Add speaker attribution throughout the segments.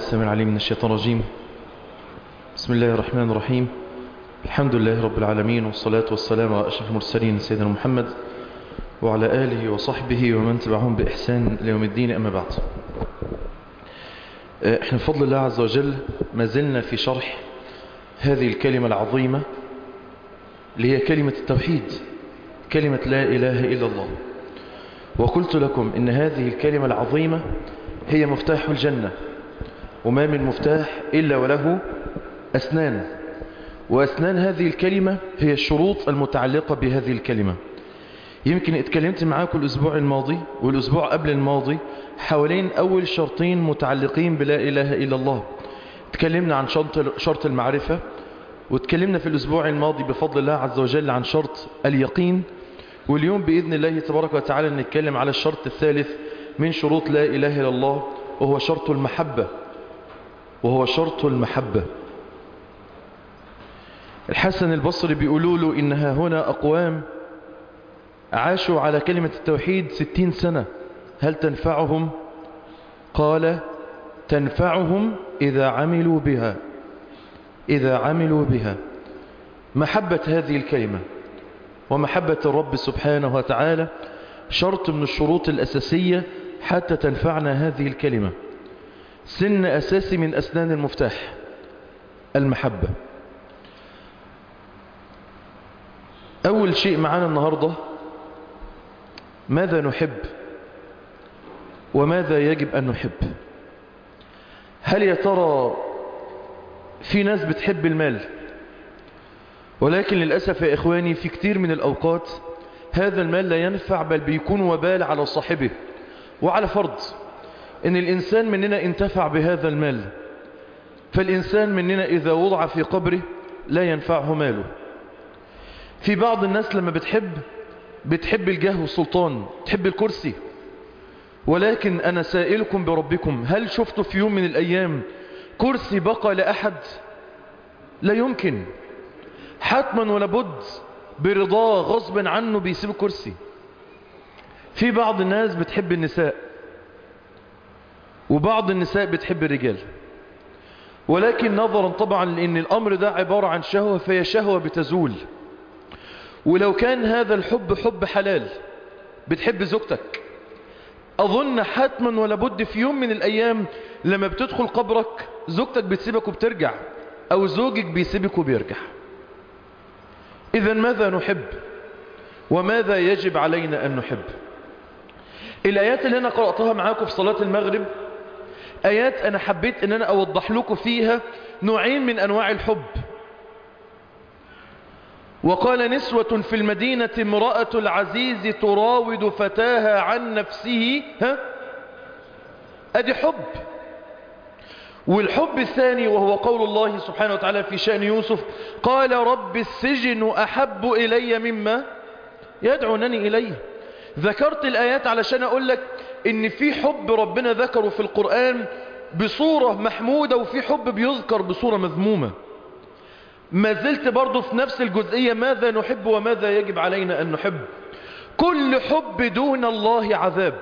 Speaker 1: السميع العليم من الشيطان الرجيم بسم الله الرحمن الرحيم الحمد لله رب العالمين والصلاة والسلام على أشرف المرسلين سيدنا محمد وعلى آله وصحبه ومن تبعهم بإحسان ليوم الدين أما بعد احنا بفضل الله عز وجل ما زلنا في شرح هذه الكلمة العظيمة اللي هي كلمة التوحيد كلمة لا إله إلا الله وقلت لكم إن هذه الكلمة العظيمة هي مفتاح الجنة وما من مفتاح إلا وله أسنان وأسنان هذه الكلمة هي الشروط المتعلقة بهذه الكلمة يمكن اتكلمت معاكم الأسبوع الماضي والأسبوع قبل الماضي حوالين أول شرطين متعلقين بلا إله إلا الله اتكلمنا عن شرط المعرفة واتكلمنا في الأسبوع الماضي بفضل الله عز وجل عن شرط اليقين واليوم بإذن الله تبارك وتعالى نتكلم على الشرط الثالث من شروط لا إله إلا الله وهو شرط المحبة وهو شرط المحبة الحسن البصري بيقولوا له إنها هنا أقوام عاشوا على كلمة التوحيد ستين سنة هل تنفعهم قال تنفعهم إذا عملوا بها إذا عملوا بها محبة هذه الكلمة ومحبة الرب سبحانه وتعالى شرط من الشروط الأساسية حتى تنفعنا هذه الكلمة سن أساسي من أسنان المفتاح المحبة أول شيء معنا النهاردة ماذا نحب وماذا يجب أن نحب هل يا ترى في ناس بتحب المال ولكن للأسف يا إخواني في كتير من الأوقات هذا المال لا ينفع بل بيكون وبال على صاحبه وعلى فرض ان الانسان مننا انتفع بهذا المال فالانسان مننا اذا وضع في قبره لا ينفعه ماله في بعض الناس لما بتحب بتحب الجاه والسلطان تحب الكرسي ولكن انا سائلكم بربكم هل شفتوا في يوم من الايام كرسي بقى لاحد لا يمكن حتما ولا بد برضاه غصبا عنه بيسيب الكرسي في بعض الناس بتحب النساء وبعض النساء بتحب الرجال ولكن نظرا طبعا لأن الأمر ده عبارة عن شهوة فهي شهوة بتزول ولو كان هذا الحب حب حلال بتحب زوجتك أظن حتما ولا بد في يوم من الأيام لما بتدخل قبرك زوجتك بتسيبك وبترجع أو زوجك بيسيبك وبيرجع إذا ماذا نحب وماذا يجب علينا أن نحب الآيات اللي أنا قرأتها معاكم في صلاة المغرب آيات أنا حبيت أن أنا أوضح لكم فيها نوعين من أنواع الحب وقال نسوة في المدينة امرأة العزيز تراود فتاها عن نفسه ها أدي حب والحب الثاني وهو قول الله سبحانه وتعالى في شأن يوسف قال رب السجن أحب إلي مما يدعونني إليه ذكرت الآيات علشان أقول لك إن في حب ربنا ذكره في القرآن بصورة محمودة وفي حب بيذكر بصورة مذمومة ما زلت برضو في نفس الجزئية ماذا نحب وماذا يجب علينا أن نحب كل حب دون الله عذاب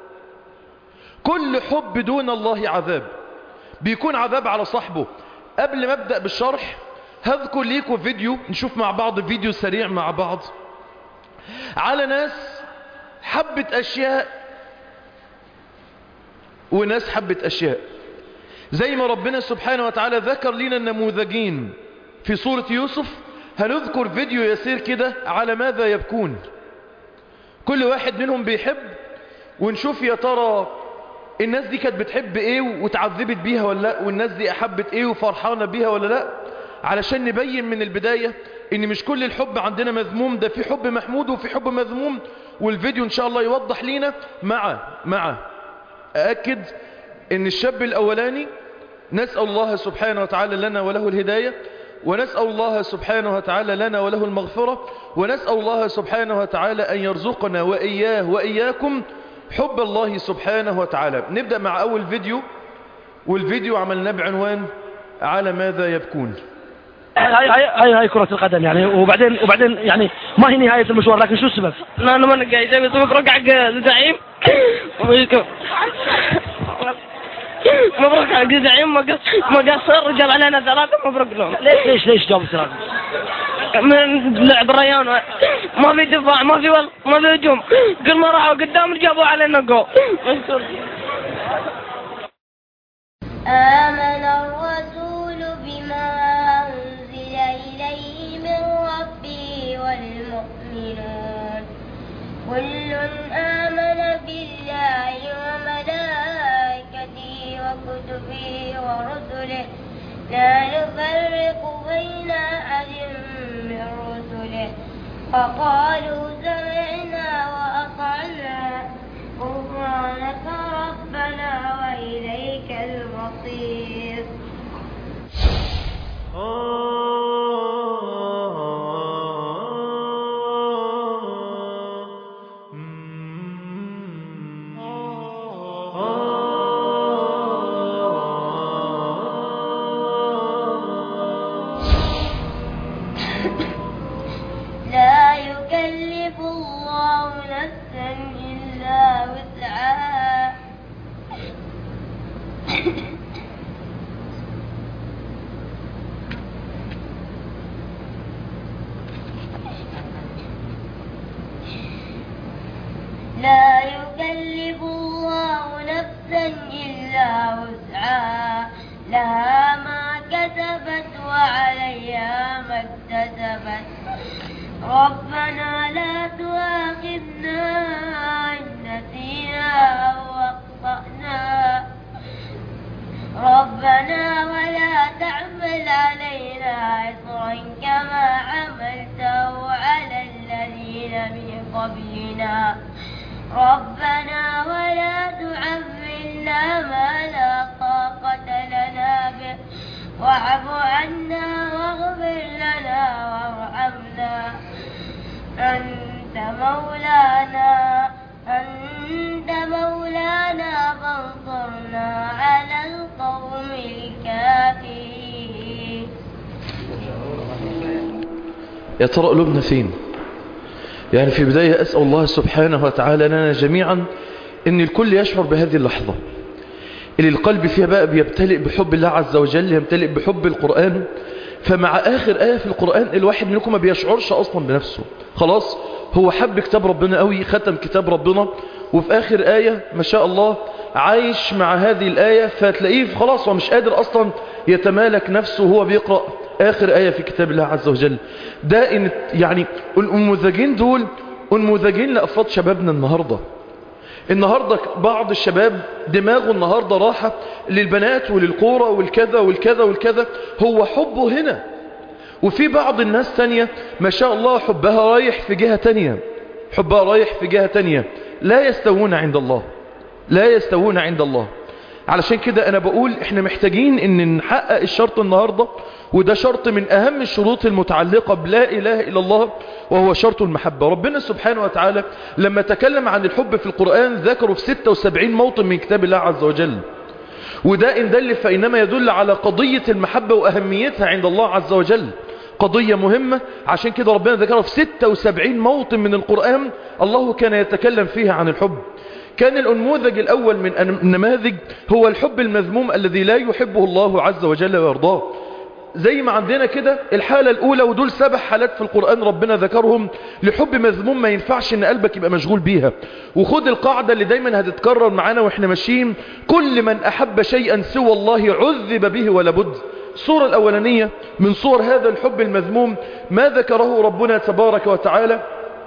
Speaker 1: كل حب دون الله عذاب بيكون عذاب على صاحبه قبل ما ابدأ بالشرح هذكر ليكم فيديو نشوف مع بعض فيديو سريع مع بعض على ناس حبت أشياء وناس حبت أشياء زي ما ربنا سبحانه وتعالى ذكر لنا النموذجين في سورة يوسف هنذكر فيديو يسير كده على ماذا يبكون كل واحد منهم بيحب ونشوف يا ترى الناس دي كانت بتحب ايه وتعذبت بيها ولا لا والناس دي احبت ايه وفرحانة بيها ولا لا علشان نبين من البداية ان مش كل الحب عندنا مذموم ده في حب محمود وفي حب مذموم والفيديو ان شاء الله يوضح لينا مع مع أأكد ان الشاب الاولاني نسأل الله سبحانه وتعالى لنا وله الهداية ونسأل الله سبحانه وتعالى لنا وله المغفرة ونسأل الله سبحانه وتعالى أن يرزقنا وإياه وإياكم حب الله سبحانه وتعالى نبدأ مع أول فيديو والفيديو عملناه بعنوان على ماذا يبكون
Speaker 2: هاي هاي هاي هاي كرة القدم يعني وبعدين وبعدين يعني ما هي نهاية المشوار لكن شو السبب؟
Speaker 3: لا انا ما قاعد اسوي رقع زعيم مبروك على الجزعين مقصر رجال علينا ثلاثة مبروك لهم
Speaker 2: ليش ليش ليش جابوا ثلاثة؟
Speaker 3: من لعب الريان ما في دفاع ما في وال ما في هجوم كل ما راحوا قدام جابوا علينا جول
Speaker 4: آمن الرسول بما أنزل إليه من ربه والمؤمنون كل آمن بالله وملائكته وكتبه ورسله لا نفرق بين أحد من رسله فقالوا سمعنا وأطعنا غفرانك ربنا وإليك المصير لا يكلف الله نفسا إلا وسعها لا يكلف الله نفسا إلا وسعها لها ما كسبت وعليها ما اكتسبت ربنا لا تؤاخذنا إن نسينا أو أخطأنا ربنا ولا تحمل علينا إصرا كما حملته على الذين من قبلنا ربنا ولا تحملنا ما لا طاقة لنا به واعف عنا واغفر لنا وارحمنا أنت مولانا أنت مولانا فانصرنا على القوم الكافرين
Speaker 1: يا ترى قلوبنا فين يعني في بداية أسأل الله سبحانه وتعالى لنا جميعا أن الكل يشعر بهذه اللحظة اللي القلب فيها بقى بيمتلئ بحب الله عز وجل يمتلئ بحب القرآن فمع آخر آية في القرآن الواحد منكم ما بيشعرش أصلا بنفسه خلاص هو حب كتاب ربنا قوي ختم كتاب ربنا وفي آخر آية ما شاء الله عايش مع هذه الآية فتلاقيه خلاص هو مش قادر أصلا يتمالك نفسه وهو بيقرأ آخر آية في كتاب الله عز وجل ده إن يعني الأنموذجين دول أنموذجين لأفراد شبابنا النهاردة النهاردة بعض الشباب دماغه النهاردة راحة للبنات وللكورة والكذا والكذا والكذا هو حبه هنا وفي بعض الناس تانية ما شاء الله حبها رايح في جهة تانية حبها رايح في جهة تانية لا يستوون عند الله لا يستوون عند الله علشان كده انا بقول احنا محتاجين ان نحقق الشرط النهاردة وده شرط من اهم الشروط المتعلقة بلا اله الا الله وهو شرط المحبة ربنا سبحانه وتعالى لما تكلم عن الحب في القرآن ذكره في 76 موطن من كتاب الله عز وجل وده إن دل فإنما يدل على قضية المحبة وأهميتها عند الله عز وجل قضية مهمة عشان كده ربنا ذكرها في 76 موطن من القرآن الله كان يتكلم فيها عن الحب كان الأنموذج الأول من النماذج هو الحب المذموم الذي لا يحبه الله عز وجل ويرضاه زي ما عندنا كده الحالة الأولى ودول سبع حالات في القرآن ربنا ذكرهم لحب مذموم ما ينفعش ان قلبك يبقى مشغول بيها وخد القاعدة اللي دايما هتتكرر معانا واحنا ماشيين كل من أحب شيئا سوى الله عذب به ولا بد الصورة الأولانية من صور هذا الحب المذموم ما ذكره ربنا تبارك وتعالى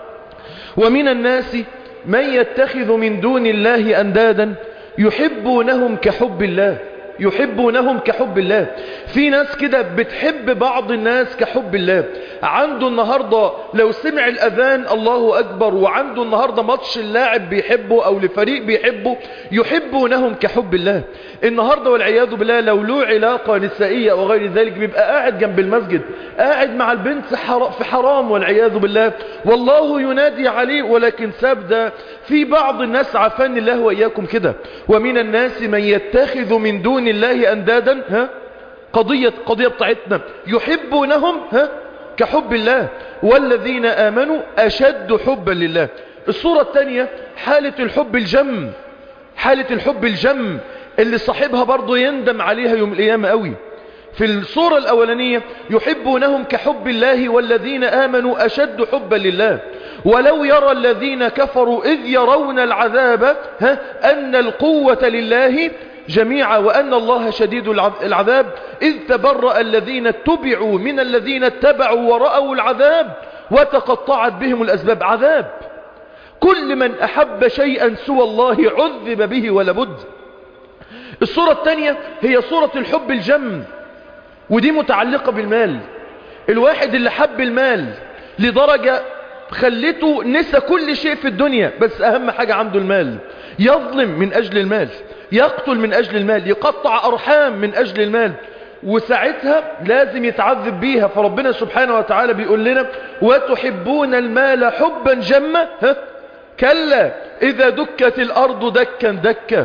Speaker 1: ومن الناس من يتخذ من دون الله أندادا يحبونهم كحب الله يحبونهم كحب الله في ناس كده بتحب بعض الناس كحب الله عنده النهاردة لو سمع الأذان الله أكبر وعنده النهاردة ماتش اللاعب بيحبه أو لفريق بيحبه يحبونهم كحب الله النهاردة والعياذ بالله لو له علاقة نسائية أو غير ذلك بيبقى قاعد جنب المسجد قاعد مع البنت في حرام والعياذ بالله والله ينادي عليه ولكن ساب ده في بعض الناس عفان الله وإياكم كده ومن الناس من يتخذ من دون الله أندادا ها قضية قضية بتاعتنا يحبونهم ها كحب الله والذين آمنوا أشد حبا لله الصورة الثانية حالة الحب الجم حالة الحب الجم اللي صاحبها برضه يندم عليها يوم القيامة قوي في الصورة الأولانية يحبونهم كحب الله والذين آمنوا أشد حبا لله ولو يرى الذين كفروا إذ يرون العذاب ها أن القوة لله جميعا وأن الله شديد العذاب إذ تبرأ الذين اتبعوا من الذين اتبعوا ورأوا العذاب وتقطعت بهم الأسباب عذاب كل من أحب شيئا سوى الله عذب به ولابد الصورة الثانية هي صورة الحب الجم ودي متعلقة بالمال الواحد اللي حب المال لدرجة خلته نسى كل شيء في الدنيا بس أهم حاجة عنده المال يظلم من أجل المال يقتل من أجل المال يقطع أرحام من أجل المال وساعتها لازم يتعذب بيها فربنا سبحانه وتعالى بيقول لنا وتحبون المال حبا جما ها؟ كلا إذا دكت الأرض دكا دكا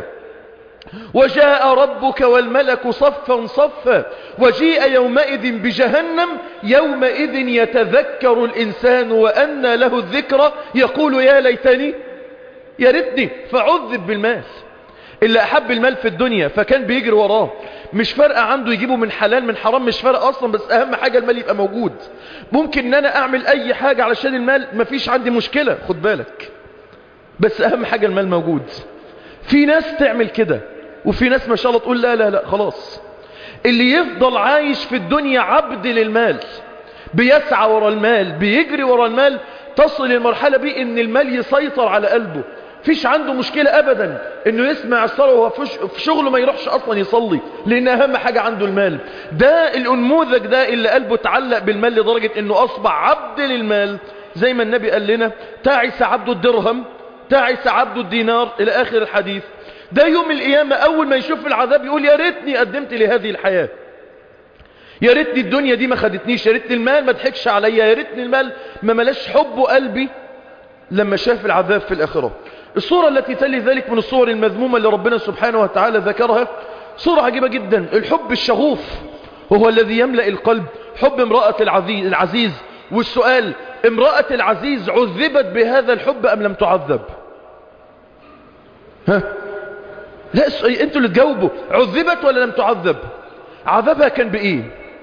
Speaker 1: وجاء ربك والملك صفا صفا وجيء يومئذ بجهنم يومئذ يتذكر الإنسان وأن له الذكرى يقول يا ليتني يا ريتني فعذب بالمال اللي أحب المال في الدنيا فكان بيجري وراه مش فارقة عنده يجيبه من حلال من حرام مش فارقة أصلا بس أهم حاجة المال يبقى موجود ممكن ان أنا أعمل أي حاجة علشان المال مفيش عندي مشكلة خد بالك بس أهم حاجة المال موجود في ناس تعمل كده وفي ناس ما شاء الله تقول لا لا لا خلاص اللي يفضل عايش في الدنيا عبد للمال بيسعى ورا المال بيجري ورا المال تصل المرحلة بيه ان المال يسيطر على قلبه فيش عنده مشكلة ابدا انه يسمع الصلاة وهو في شغله ما يروحش اصلا يصلي لان اهم حاجة عنده المال ده الانموذج ده اللي قلبه تعلق بالمال لدرجة انه اصبح عبد للمال زي ما النبي قال لنا تعس عبد الدرهم تعس عبد الدينار الى اخر الحديث ده يوم القيامة اول ما يشوف العذاب يقول يا ريتني قدمت لهذه الحياة يا ريتني الدنيا دي ما خدتنيش يا ريتني المال ما ضحكش عليا يا ريتني المال ما ملاش حب قلبي لما شاف العذاب في الآخرة الصورة التي تلي ذلك من الصور المذمومة اللي ربنا سبحانه وتعالى ذكرها صورة عجيبة جدا الحب الشغوف وهو الذي يملأ القلب حب امرأة العزيز, العزيز والسؤال امرأة العزيز عذبت بهذا الحب أم لم تعذب ها لا انتوا اللي تجاوبوا عذبت ولا لم تعذب عذابها كان بإيه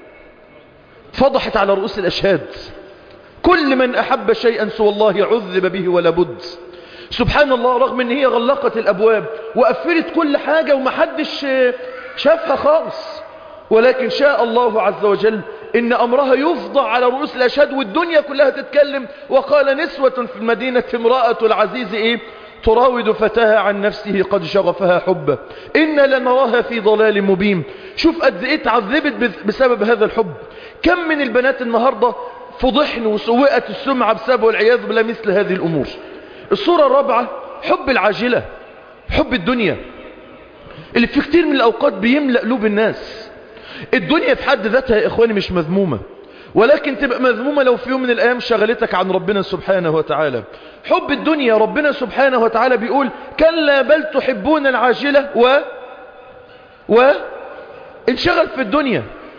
Speaker 1: فضحت على رؤوس الأشهاد كل من أحب شيئا سوى الله عذب به ولا بد سبحان الله رغم ان هي غلقت الأبواب وقفلت كل حاجة ومحدش شافها خالص ولكن شاء الله عز وجل إن أمرها يفضع على رؤوس الأشهاد والدنيا كلها تتكلم وقال نسوة في المدينة امرأة العزيز إيه تراود فتاها عن نفسه قد شغفها حبا إن لنراها في ضلال مبين شوف قد إيه تعذبت بسبب هذا الحب كم من البنات النهاردة فضحن وسوئت السمعة بسبب والعياذ بالله مثل هذه الأمور الصورة الرابعة حب العاجلة حب الدنيا اللي في كتير من الأوقات بيملأ قلوب الناس الدنيا في حد ذاتها يا إخواني مش مذمومة ولكن تبقى مذمومة لو في يوم من الأيام شغلتك عن ربنا سبحانه وتعالى حب الدنيا ربنا سبحانه وتعالى بيقول كلا بل تحبون العاجلة و و انشغل في الدنيا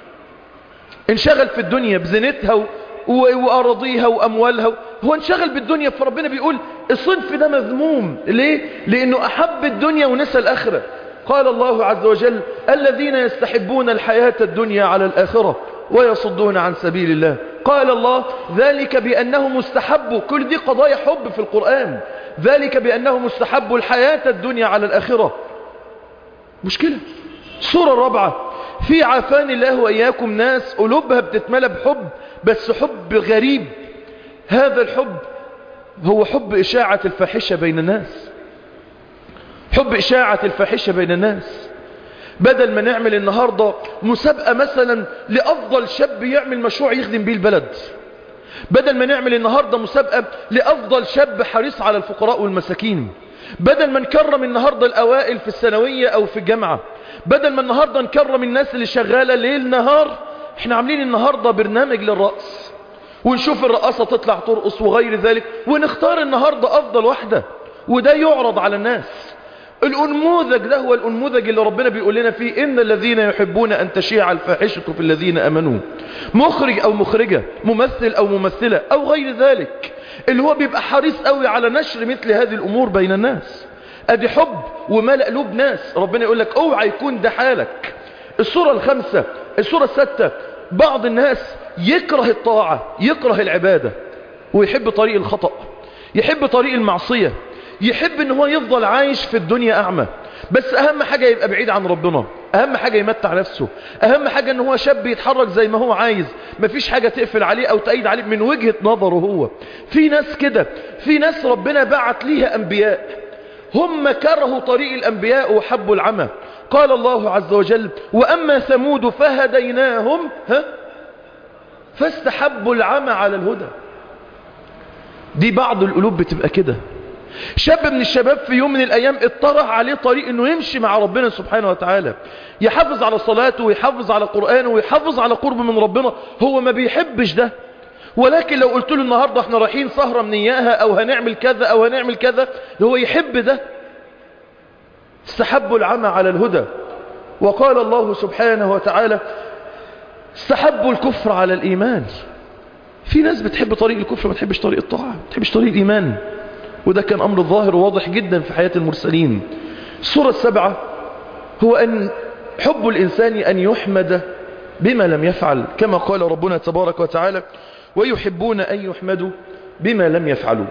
Speaker 1: انشغل في الدنيا بزينتها و... و... وأراضيها وأموالها هو انشغل بالدنيا فربنا بيقول الصنف ده مذموم ليه؟ لأنه أحب الدنيا ونسى الآخرة قال الله عز وجل الذين يستحبون الحياة الدنيا على الآخرة ويصدون عن سبيل الله قال الله ذلك بأنه مستحب كل دي قضايا حب في القرآن ذلك بأنه مستحب الحياة الدنيا على الآخرة مشكلة الصورة الرابعة في عافان الله وإياكم ناس قلوبها بتتملى بحب بس حب غريب هذا الحب هو حب إشاعة الفاحشة بين الناس حب إشاعة الفاحشة بين الناس بدل ما نعمل النهاردة مسابقة مثلا لأفضل شاب يعمل مشروع يخدم بيه البلد بدل ما نعمل النهاردة مسابقة لأفضل شاب حريص على الفقراء والمساكين بدل ما نكرم النهاردة الأوائل في الثانوية أو في الجامعة بدل ما النهاردة نكرم الناس اللي شغالة ليل نهار احنا عاملين النهاردة برنامج للرقص ونشوف الرقصة تطلع ترقص وغير ذلك ونختار النهاردة أفضل واحدة وده يعرض على الناس الأنموذج ده هو الأنموذج اللي ربنا بيقول لنا فيه إن الذين يحبون أن تشيع الفاحشة في الذين أمنوا مخرج أو مخرجة ممثل أو ممثلة أو غير ذلك اللي هو بيبقى حريص قوي على نشر مثل هذه الأمور بين الناس ادي حب وملأ قلوب ناس ربنا يقول لك اوعى يكون ده حالك الصورة الخامسة الصورة الستة بعض الناس يكره الطاعة يكره العبادة ويحب طريق الخطأ يحب طريق المعصية يحب ان هو يفضل عايش في الدنيا اعمى بس اهم حاجة يبقى بعيد عن ربنا اهم حاجة يمتع نفسه اهم حاجة ان هو شاب يتحرك زي ما هو عايز مفيش حاجة تقفل عليه او تأيد عليه من وجهة نظره هو في ناس كده في ناس ربنا بعت ليها انبياء هم كرهوا طريق الانبياء وحبوا العمى قال الله عز وجل واما ثمود فهديناهم ها فاستحبوا العمى على الهدى دي بعض القلوب بتبقى كده شاب من الشباب في يوم من الأيام اطرح عليه طريق انه يمشي مع ربنا سبحانه وتعالى يحافظ على صلاته ويحافظ على قرآنه ويحافظ على قرب من ربنا هو ما بيحبش ده ولكن لو قلت له النهاردة احنا رايحين سهرة من اياها او هنعمل كذا او هنعمل كذا هو يحب ده استحبوا العمى على الهدى وقال الله سبحانه وتعالى استحبوا الكفر على الإيمان في ناس بتحب طريق الكفر ما تحبش طريق الطاعة ما تحبش طريق الإيمان وده كان أمر ظاهر وواضح جدا في حياة المرسلين السورة السبعة هو أن حب الإنسان أن يحمد بما لم يفعل كما قال ربنا تبارك وتعالى ويحبون أن يحمدوا بما لم يفعلوا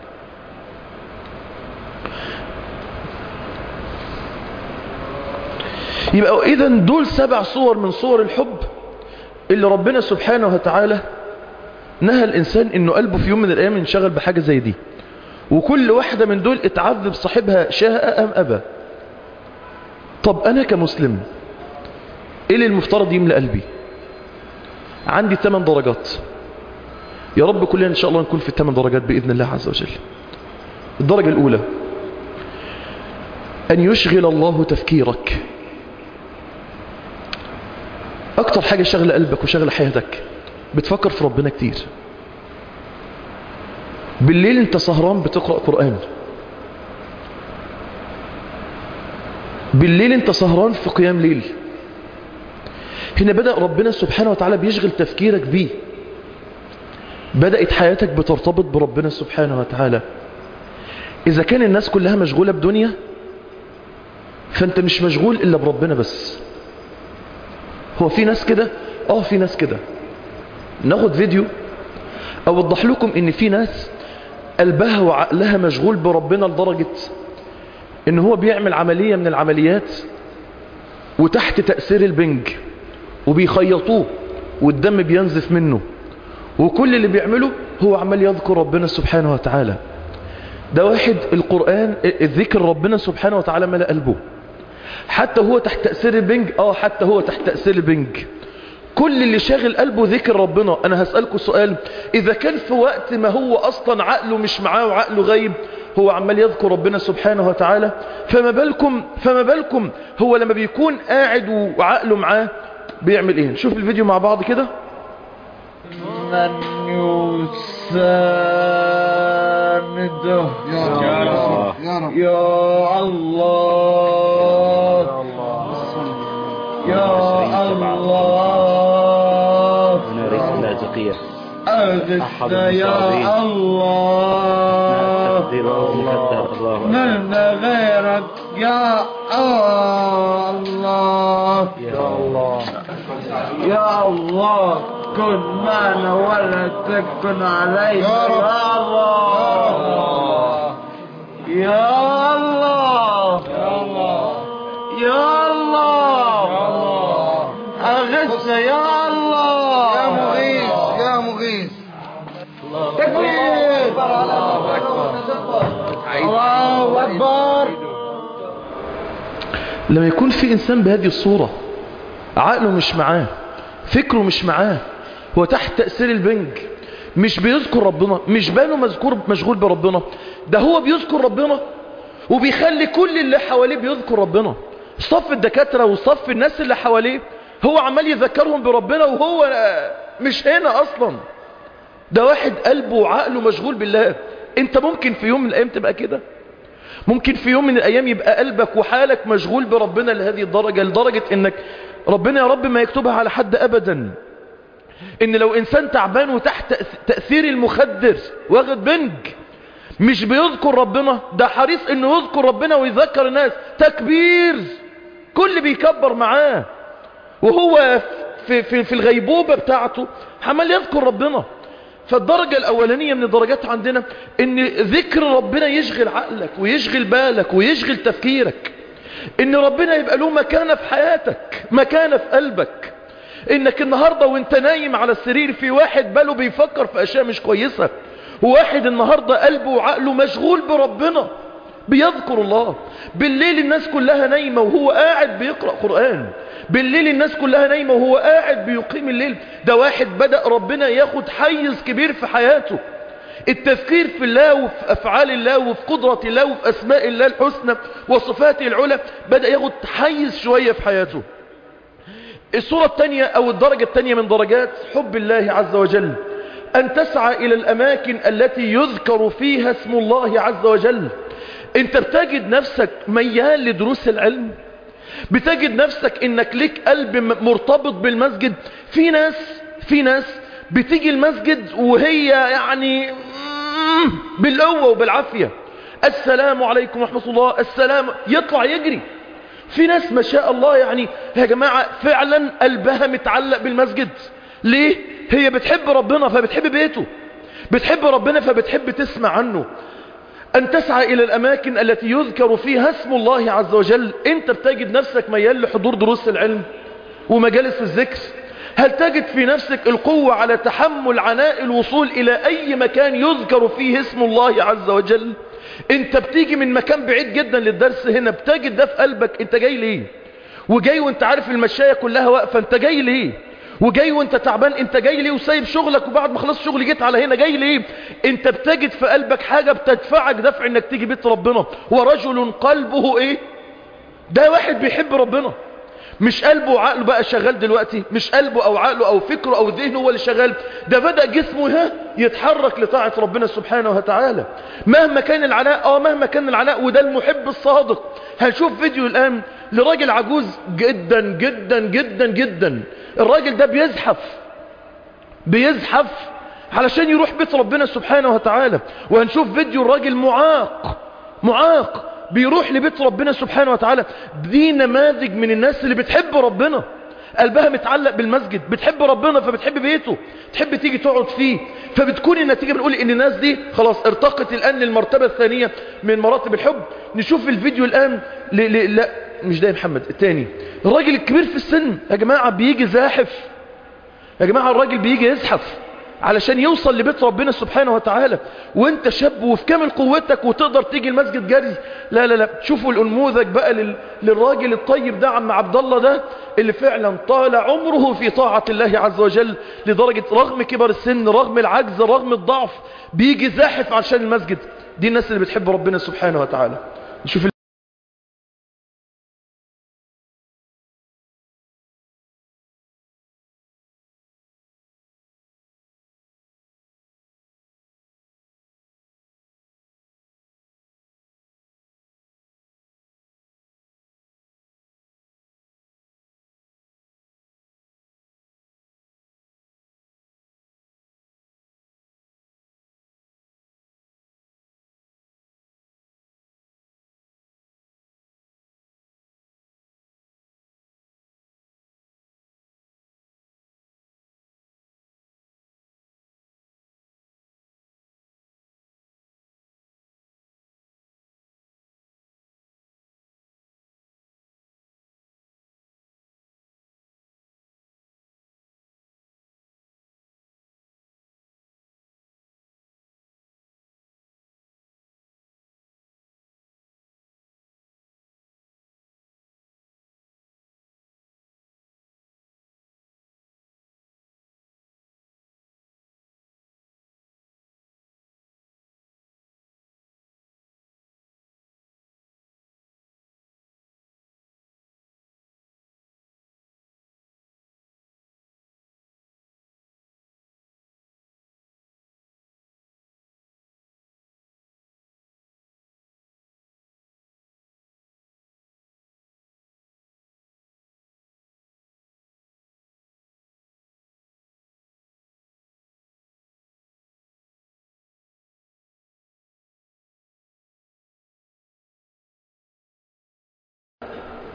Speaker 1: يبقى إذا دول سبع صور من صور الحب اللي ربنا سبحانه وتعالى نهى الإنسان إنه قلبه في يوم من الأيام ينشغل بحاجة زي دي وكل واحدة من دول اتعذب صاحبها شاء أم أبى طب أنا كمسلم إيه اللي المفترض يملأ قلبي عندي ثمان درجات يا رب كلنا إن شاء الله نكون في الثمان درجات بإذن الله عز وجل الدرجة الأولى أن يشغل الله تفكيرك أكتر حاجة شغل قلبك وشغل حياتك بتفكر في ربنا كتير بالليل انت سهران بتقرأ قرآن بالليل انت سهران في قيام ليل هنا بدأ ربنا سبحانه وتعالى بيشغل تفكيرك بيه بدأت حياتك بترتبط بربنا سبحانه وتعالى إذا كان الناس كلها مشغولة بدنيا فأنت مش مشغول إلا بربنا بس هو في ناس كده اه في ناس كده ناخد فيديو اوضح لكم ان في ناس قلبها وعقلها مشغول بربنا لدرجة ان هو بيعمل عملية من العمليات وتحت تأثير البنج وبيخيطوه والدم بينزف منه وكل اللي بيعمله هو عمال يذكر ربنا سبحانه وتعالى ده واحد القرآن الذكر ربنا سبحانه وتعالى ملأ قلبه حتى هو تحت تأثير البنج اه حتى هو تحت تأثير البنج كل اللي شاغل قلبه ذكر ربنا انا هسألكم سؤال اذا كان في وقت ما هو اصلا عقله مش معاه وعقله غايب هو عمال يذكر ربنا سبحانه وتعالى فما بالكم فما بالكم هو لما بيكون قاعد وعقله معاه بيعمل ايه نشوف الفيديو مع بعض كده
Speaker 5: من يسانده
Speaker 6: يا رب يا رب
Speaker 5: يا الله يا الله
Speaker 7: ونرث اللاذقية
Speaker 5: أغثنا يا الله
Speaker 7: تقدير مقدر الله
Speaker 5: من غيرك يا الله
Speaker 7: يا الله
Speaker 5: يا الله كن معنا ولا تكن علينا
Speaker 6: يا رب.
Speaker 5: يا الله يا الله يا الله يا الله أغثنا يا الله
Speaker 6: يا مغيث يا مغيث
Speaker 5: تكبير الله أكبر الله أكبر
Speaker 1: لما يكون في إنسان بهذه الصورة عقله مش معاه فكره مش معاه هو تحت تأثير البنج مش بيذكر ربنا مش باله مذكور مشغول بربنا ده هو بيذكر ربنا وبيخلي كل اللي حواليه بيذكر ربنا صف الدكاترة وصف الناس اللي حواليه هو عمال يذكرهم بربنا وهو مش هنا أصلا ده واحد قلبه وعقله مشغول بالله انت ممكن في يوم من الأيام تبقى كده ممكن في يوم من الأيام يبقى قلبك وحالك مشغول بربنا لهذه الدرجة لدرجة انك ربنا يا رب ما يكتبها على حد أبدا ان لو انسان تعبان وتحت تأثير المخدر واخد بنج مش بيذكر ربنا ده حريص انه يذكر ربنا ويذكر الناس تكبير كل بيكبر معاه وهو في, في, في الغيبوبة بتاعته عمال يذكر ربنا فالدرجة الأولانية من الدرجات عندنا ان ذكر ربنا يشغل عقلك ويشغل بالك ويشغل تفكيرك ان ربنا يبقى له مكانة في حياتك مكانة في قلبك انك النهاردة وانت نايم على السرير في واحد باله بيفكر في اشياء مش كويسة وواحد النهاردة قلبه وعقله مشغول بربنا بيذكر الله بالليل الناس كلها نايمة وهو قاعد بيقرأ قرآن بالليل الناس كلها نايمة وهو قاعد بيقيم الليل ده واحد بدأ ربنا ياخد حيز كبير في حياته التفكير في الله وفي أفعال الله وفي قدرة الله وفي أسماء الله الحسنى وصفاته العلى بدأ ياخد حيز شوية في حياته الصورة الثانية أو الدرجة الثانية من درجات حب الله عز وجل أن تسعى إلى الأماكن التي يذكر فيها اسم الله عز وجل أنت بتجد نفسك ميال لدروس العلم بتجد نفسك انك ليك قلب مرتبط بالمسجد في ناس في ناس بتيجي المسجد وهي يعني بالقوة وبالعافية السلام عليكم ورحمة الله السلام يطلع يجري في ناس ما شاء الله يعني يا جماعة فعلا قلبها متعلق بالمسجد ليه هي بتحب ربنا فبتحب بيته بتحب ربنا فبتحب تسمع عنه أن تسعى إلى الأماكن التي يذكر فيها اسم الله عز وجل أنت بتجد نفسك ميال لحضور دروس العلم ومجالس الذكر هل تجد في نفسك القوة على تحمل عناء الوصول إلى أي مكان يذكر فيه اسم الله عز وجل أنت بتيجي من مكان بعيد جدا للدرس هنا بتجد ده في قلبك أنت جاي ليه وجاي وانت عارف المشاية كلها واقفة انت جاي ليه وجاي وانت تعبان انت جاي ليه وسايب شغلك وبعد ما خلصت شغل جيت على هنا جاي ليه انت بتجد في قلبك حاجة بتدفعك دفع انك تيجي بيت ربنا ورجل قلبه ايه ده واحد بيحب ربنا مش قلبه وعقله بقى شغال دلوقتي مش قلبه او عقله او فكره او ذهنه هو اللي شغال ده بدأ جسمه ها يتحرك لطاعة ربنا سبحانه وتعالى مهما كان العلاء اه مهما كان العلاء وده المحب الصادق هنشوف فيديو الان لراجل عجوز جدا جدا جدا جدا الراجل ده بيزحف بيزحف علشان يروح بيت ربنا سبحانه وتعالى وهنشوف فيديو الراجل معاق معاق بيروح لبيت ربنا سبحانه وتعالى دي نماذج من الناس اللي بتحب ربنا قلبها متعلق بالمسجد بتحب ربنا فبتحب بيته تحب تيجي تقعد فيه فبتكون النتيجة بنقول ان الناس دي خلاص ارتقت الان للمرتبة الثانية من مراتب الحب نشوف الفيديو الان ل... ل... لا مش ده يا محمد التاني الراجل الكبير في السن يا جماعة بيجي زاحف يا جماعة الراجل بيجي يزحف علشان يوصل لبيت ربنا سبحانه وتعالى وانت شاب وفي كامل قوتك وتقدر تيجي المسجد جري لا لا لا شوفوا الانموذج بقى لل... للراجل الطيب ده عم عبد الله ده اللي فعلا طال عمره في طاعة الله عز وجل لدرجة رغم كبر السن رغم العجز رغم الضعف بيجي زاحف عشان المسجد دي الناس اللي بتحب ربنا سبحانه وتعالى نشوف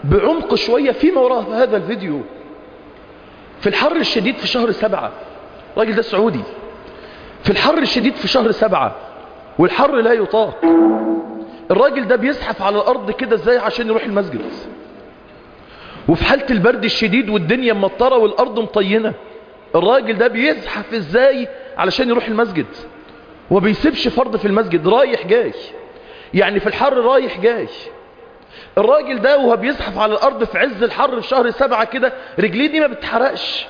Speaker 1: بعمق شوية فيما وراء هذا الفيديو في الحر الشديد في شهر سبعة الراجل ده سعودي في الحر الشديد في شهر سبعة والحر لا يطاق الراجل ده بيزحف على الأرض كده ازاي عشان يروح المسجد وفي حالة البرد الشديد والدنيا مطرة والأرض مطينة الراجل ده بيزحف ازاي علشان يروح المسجد وبيسيبش فرض في المسجد رايح جاي يعني في الحر رايح جاي الراجل ده وهو بيزحف على الأرض في عز الحر في شهر سبعة كده رجليه دي ما بتحرقش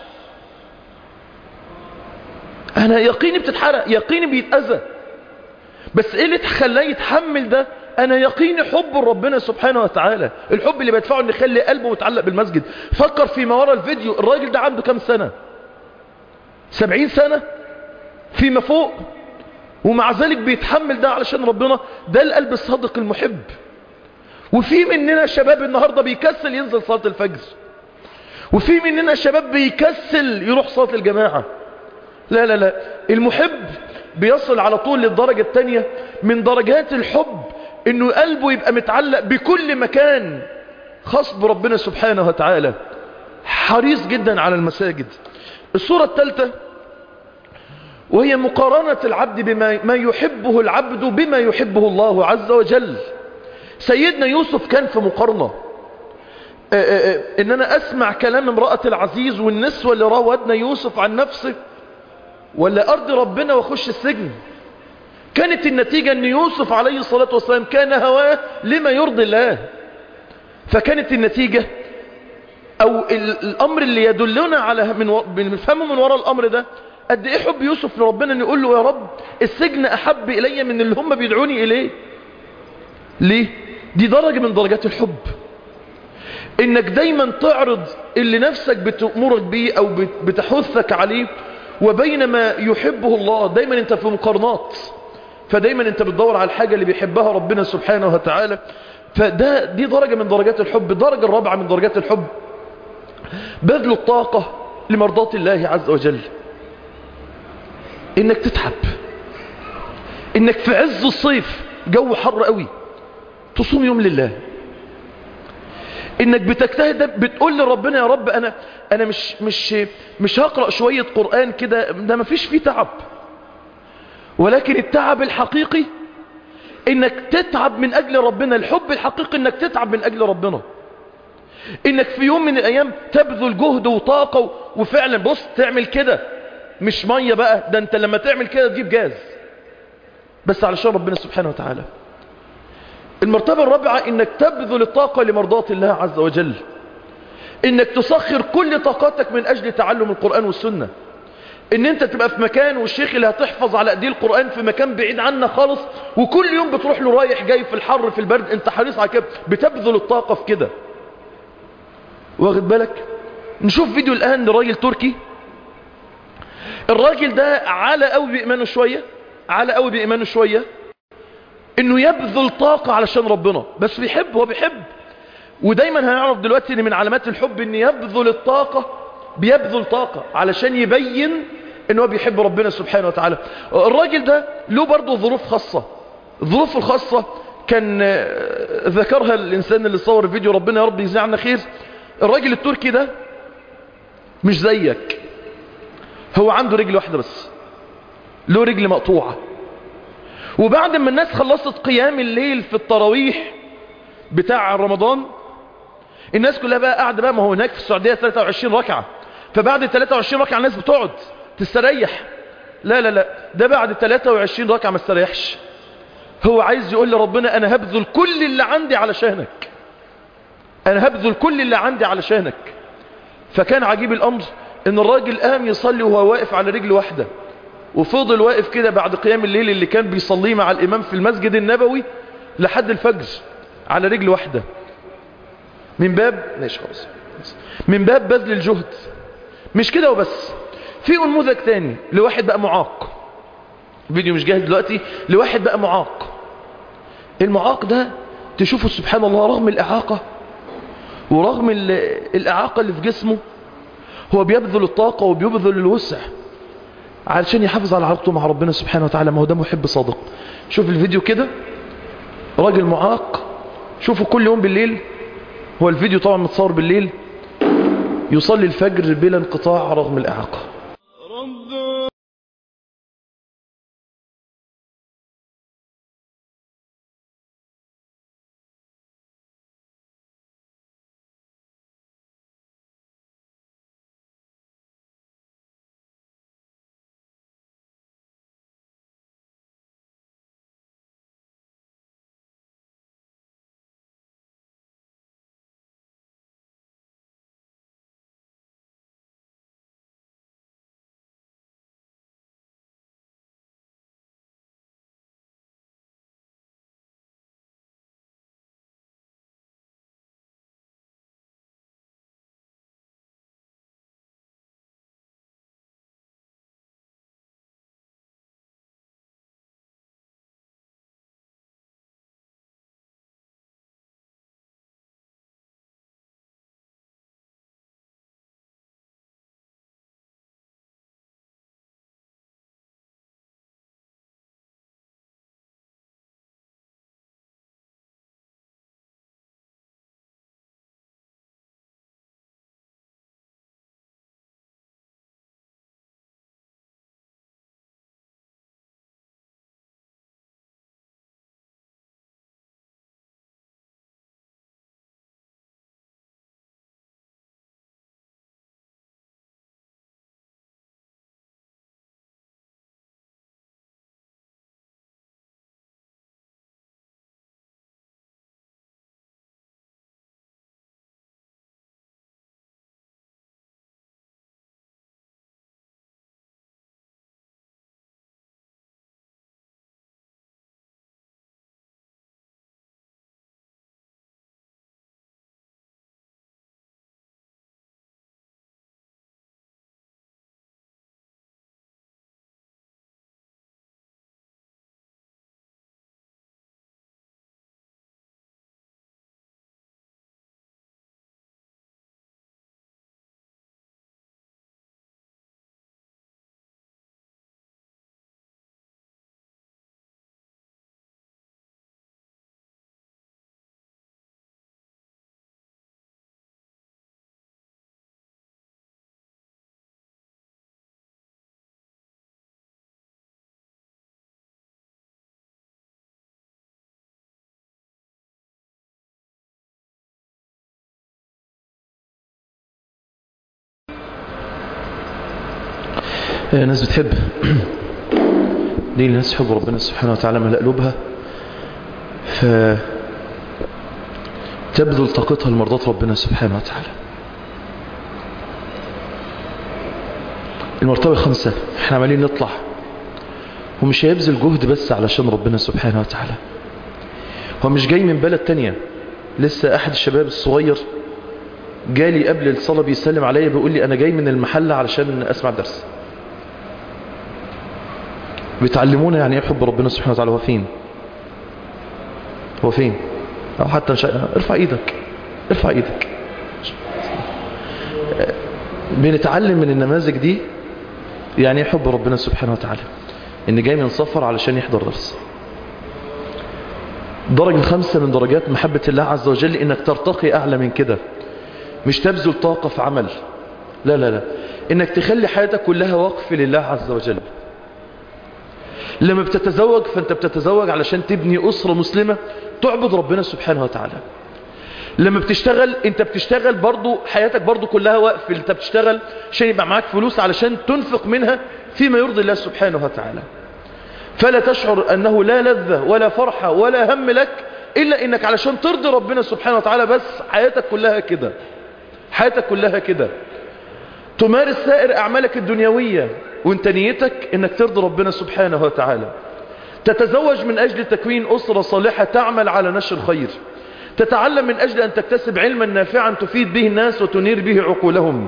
Speaker 1: أنا يقيني بتتحرق يقيني بيتأذى بس إيه اللي خلاه يتحمل ده أنا يقيني حب ربنا سبحانه وتعالى الحب اللي بيدفعه إن يخلي قلبه متعلق بالمسجد فكر فيما وراء الفيديو الراجل ده عنده كام سنة سبعين سنة فيما فوق ومع ذلك بيتحمل ده علشان ربنا ده القلب الصادق المحب وفي مننا شباب النهاردة بيكسل ينزل صلاة الفجر وفي مننا شباب بيكسل يروح صلاة الجماعة لا لا لا المحب بيصل على طول للدرجة التانية من درجات الحب انه قلبه يبقى متعلق بكل مكان خاص بربنا سبحانه وتعالى حريص جدا على المساجد الصورة الثالثة وهي مقارنة العبد بما ما يحبه العبد بما يحبه الله عز وجل سيدنا يوسف كان في مقارنة آآ آآ ان انا اسمع كلام امرأة العزيز والنسوة اللي راودنا يوسف عن نفسه ولا ارض ربنا واخش السجن كانت النتيجة ان يوسف عليه الصلاة والسلام كان هواه لما يرضي الله فكانت النتيجة او الامر اللي يدلنا على من بنفهمه من وراء الامر ده قد ايه حب يوسف لربنا ان يقول له يا رب السجن احب الي من اللي هم بيدعوني اليه ليه دي درجة من درجات الحب انك دايما تعرض اللي نفسك بتأمرك بيه او بتحثك عليه وبين ما يحبه الله دايما انت في مقارنات فدايما انت بتدور على الحاجة اللي بيحبها ربنا سبحانه وتعالى فده دي درجة من درجات الحب الدرجة الرابعة من درجات الحب بذل الطاقة لمرضاة الله عز وجل انك تتعب انك في عز الصيف جو حر قوي تصوم يوم لله انك بتجتهد بتقول لربنا يا رب انا انا مش مش مش هقرا شويه قران كده ده مفيش فيه تعب ولكن التعب الحقيقي انك تتعب من اجل ربنا الحب الحقيقي انك تتعب من اجل ربنا انك في يوم من الايام تبذل جهد وطاقه وفعلا بص تعمل كده مش ميه بقى ده انت لما تعمل كده تجيب جاز بس علشان ربنا سبحانه وتعالى المرتبة الرابعة انك تبذل الطاقة لمرضاة الله عز وجل انك تسخر كل طاقتك من اجل تعلم القرآن والسنة ان انت تبقى في مكان والشيخ اللي هتحفظ على ايديه القرآن في مكان بعيد عنك خالص وكل يوم بتروح له رايح جاي في الحر في البرد انت حريص على كده بتبذل الطاقة في كده واخد بالك نشوف فيديو الان لراجل تركي الراجل ده على قوي بإيمانه شوية على قوي بإيمانه شوية انه يبذل طاقة علشان ربنا بس بيحب هو بيحب ودايما هنعرف دلوقتي ان من علامات الحب ان يبذل الطاقة بيبذل طاقة علشان يبين ان هو بيحب ربنا سبحانه وتعالى الراجل ده له برضه ظروف خاصة الظروف الخاصة كان ذكرها الانسان اللي صور الفيديو ربنا يا رب يجزيه عنا خير الراجل التركي ده مش زيك هو عنده رجل واحدة بس له رجل مقطوعة وبعد ما الناس خلصت قيام الليل في التراويح بتاع رمضان الناس كلها بقى قاعدة بقى ما هو هناك في السعودية 23 ركعة فبعد 23 ركعة الناس بتقعد تستريح لا لا لا ده بعد 23 ركعة ما استريحش هو عايز يقول لربنا انا هبذل كل اللي عندي علشانك انا هبذل كل اللي عندي علشانك فكان عجيب الامر ان الراجل قام يصلي وهو واقف على رجل واحدة وفضل واقف كده بعد قيام الليل اللي كان بيصليه مع الامام في المسجد النبوي لحد الفجر على رجل واحدة من باب ماشي خلاص من باب بذل الجهد مش كده وبس في نموذج تاني لواحد بقى معاق فيديو مش جاهز دلوقتي لواحد بقى معاق المعاق ده تشوفه سبحان الله رغم الإعاقة ورغم الإعاقة اللي في جسمه هو بيبذل الطاقة وبيبذل الوسع علشان يحافظ على علاقته مع ربنا سبحانه وتعالى ما هو ده محب صادق شوف الفيديو كده راجل معاق شوفه كل يوم بالليل هو الفيديو طبعا متصور بالليل يصلي الفجر بلا انقطاع رغم الإعاقة آه، ناس بتحب دي الناس تحب ربنا سبحانه وتعالى ملأ قلوبها ف تبذل طاقتها لمرضات ربنا سبحانه وتعالى المرتبة الخامسة احنا عمالين نطلع ومش هيبذل جهد بس علشان ربنا سبحانه وتعالى هو مش جاي من بلد تانية لسه احد الشباب الصغير جالي قبل الصلاة بيسلم عليا بيقول لي انا جاي من المحل علشان اسمع درس بيتعلمونا يعني ايه حب ربنا سبحانه وتعالى هو فين هو فين او حتى مش... ارفع ايدك ارفع ايدك بنتعلم من النماذج دي يعني ايه حب ربنا سبحانه وتعالى ان جاي من سفر علشان يحضر درس درجة خمسة من درجات محبة الله عز وجل انك ترتقي اعلى من كده مش تبذل طاقة في عمل لا لا لا انك تخلي حياتك كلها وقف لله عز وجل لما بتتزوج فانت بتتزوج علشان تبني أسرة مسلمة تعبد ربنا سبحانه وتعالى لما بتشتغل انت بتشتغل برضو حياتك برضو كلها وقف انت بتشتغل عشان يبقى معاك فلوس علشان تنفق منها فيما يرضي الله سبحانه وتعالى فلا تشعر انه لا لذة ولا فرحة ولا هم لك الا انك علشان ترضي ربنا سبحانه وتعالى بس حياتك كلها كده حياتك كلها كده تمارس سائر اعمالك الدنيوية وانت نيتك انك ترضي ربنا سبحانه وتعالى تتزوج من اجل تكوين اسرة صالحة تعمل على نشر الخير تتعلم من اجل ان تكتسب علما نافعا تفيد به الناس وتنير به عقولهم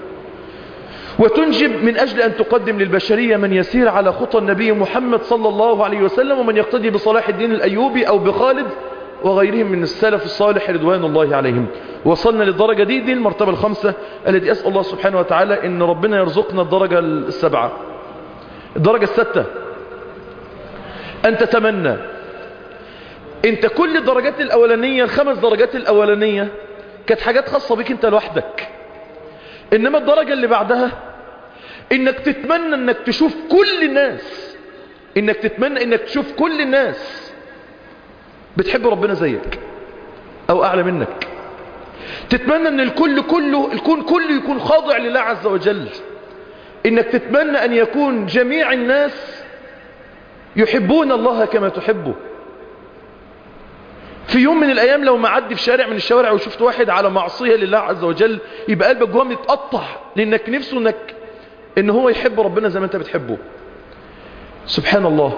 Speaker 1: وتنجب من اجل ان تقدم للبشرية من يسير على خطى النبي محمد صلى الله عليه وسلم ومن يقتدي بصلاح الدين الايوبي او بخالد وغيرهم من السلف الصالح رضوان الله عليهم وصلنا للدرجة دي دي المرتبة الخامسة التي أسأل الله سبحانه وتعالى أن ربنا يرزقنا الدرجة السبعة الدرجة الستة أن تتمنى أنت كل الدرجات الأولانية الخمس درجات الأولانية كانت حاجات خاصة بيك انت لوحدك انما الدرجة اللي بعدها انك تتمنى انك تشوف كل الناس انك تتمنى انك تشوف كل الناس بتحب ربنا زيك او اعلى منك تتمنى ان الكل كله الكون كله يكون خاضع لله عز وجل انك تتمنى ان يكون جميع الناس يحبون الله كما تحبه في يوم من الايام لو معدي في شارع من الشوارع وشفت واحد على معصية لله عز وجل يبقى قلبك جوه متقطع لانك نفسه انك ان هو يحب ربنا زي ما انت بتحبه سبحان الله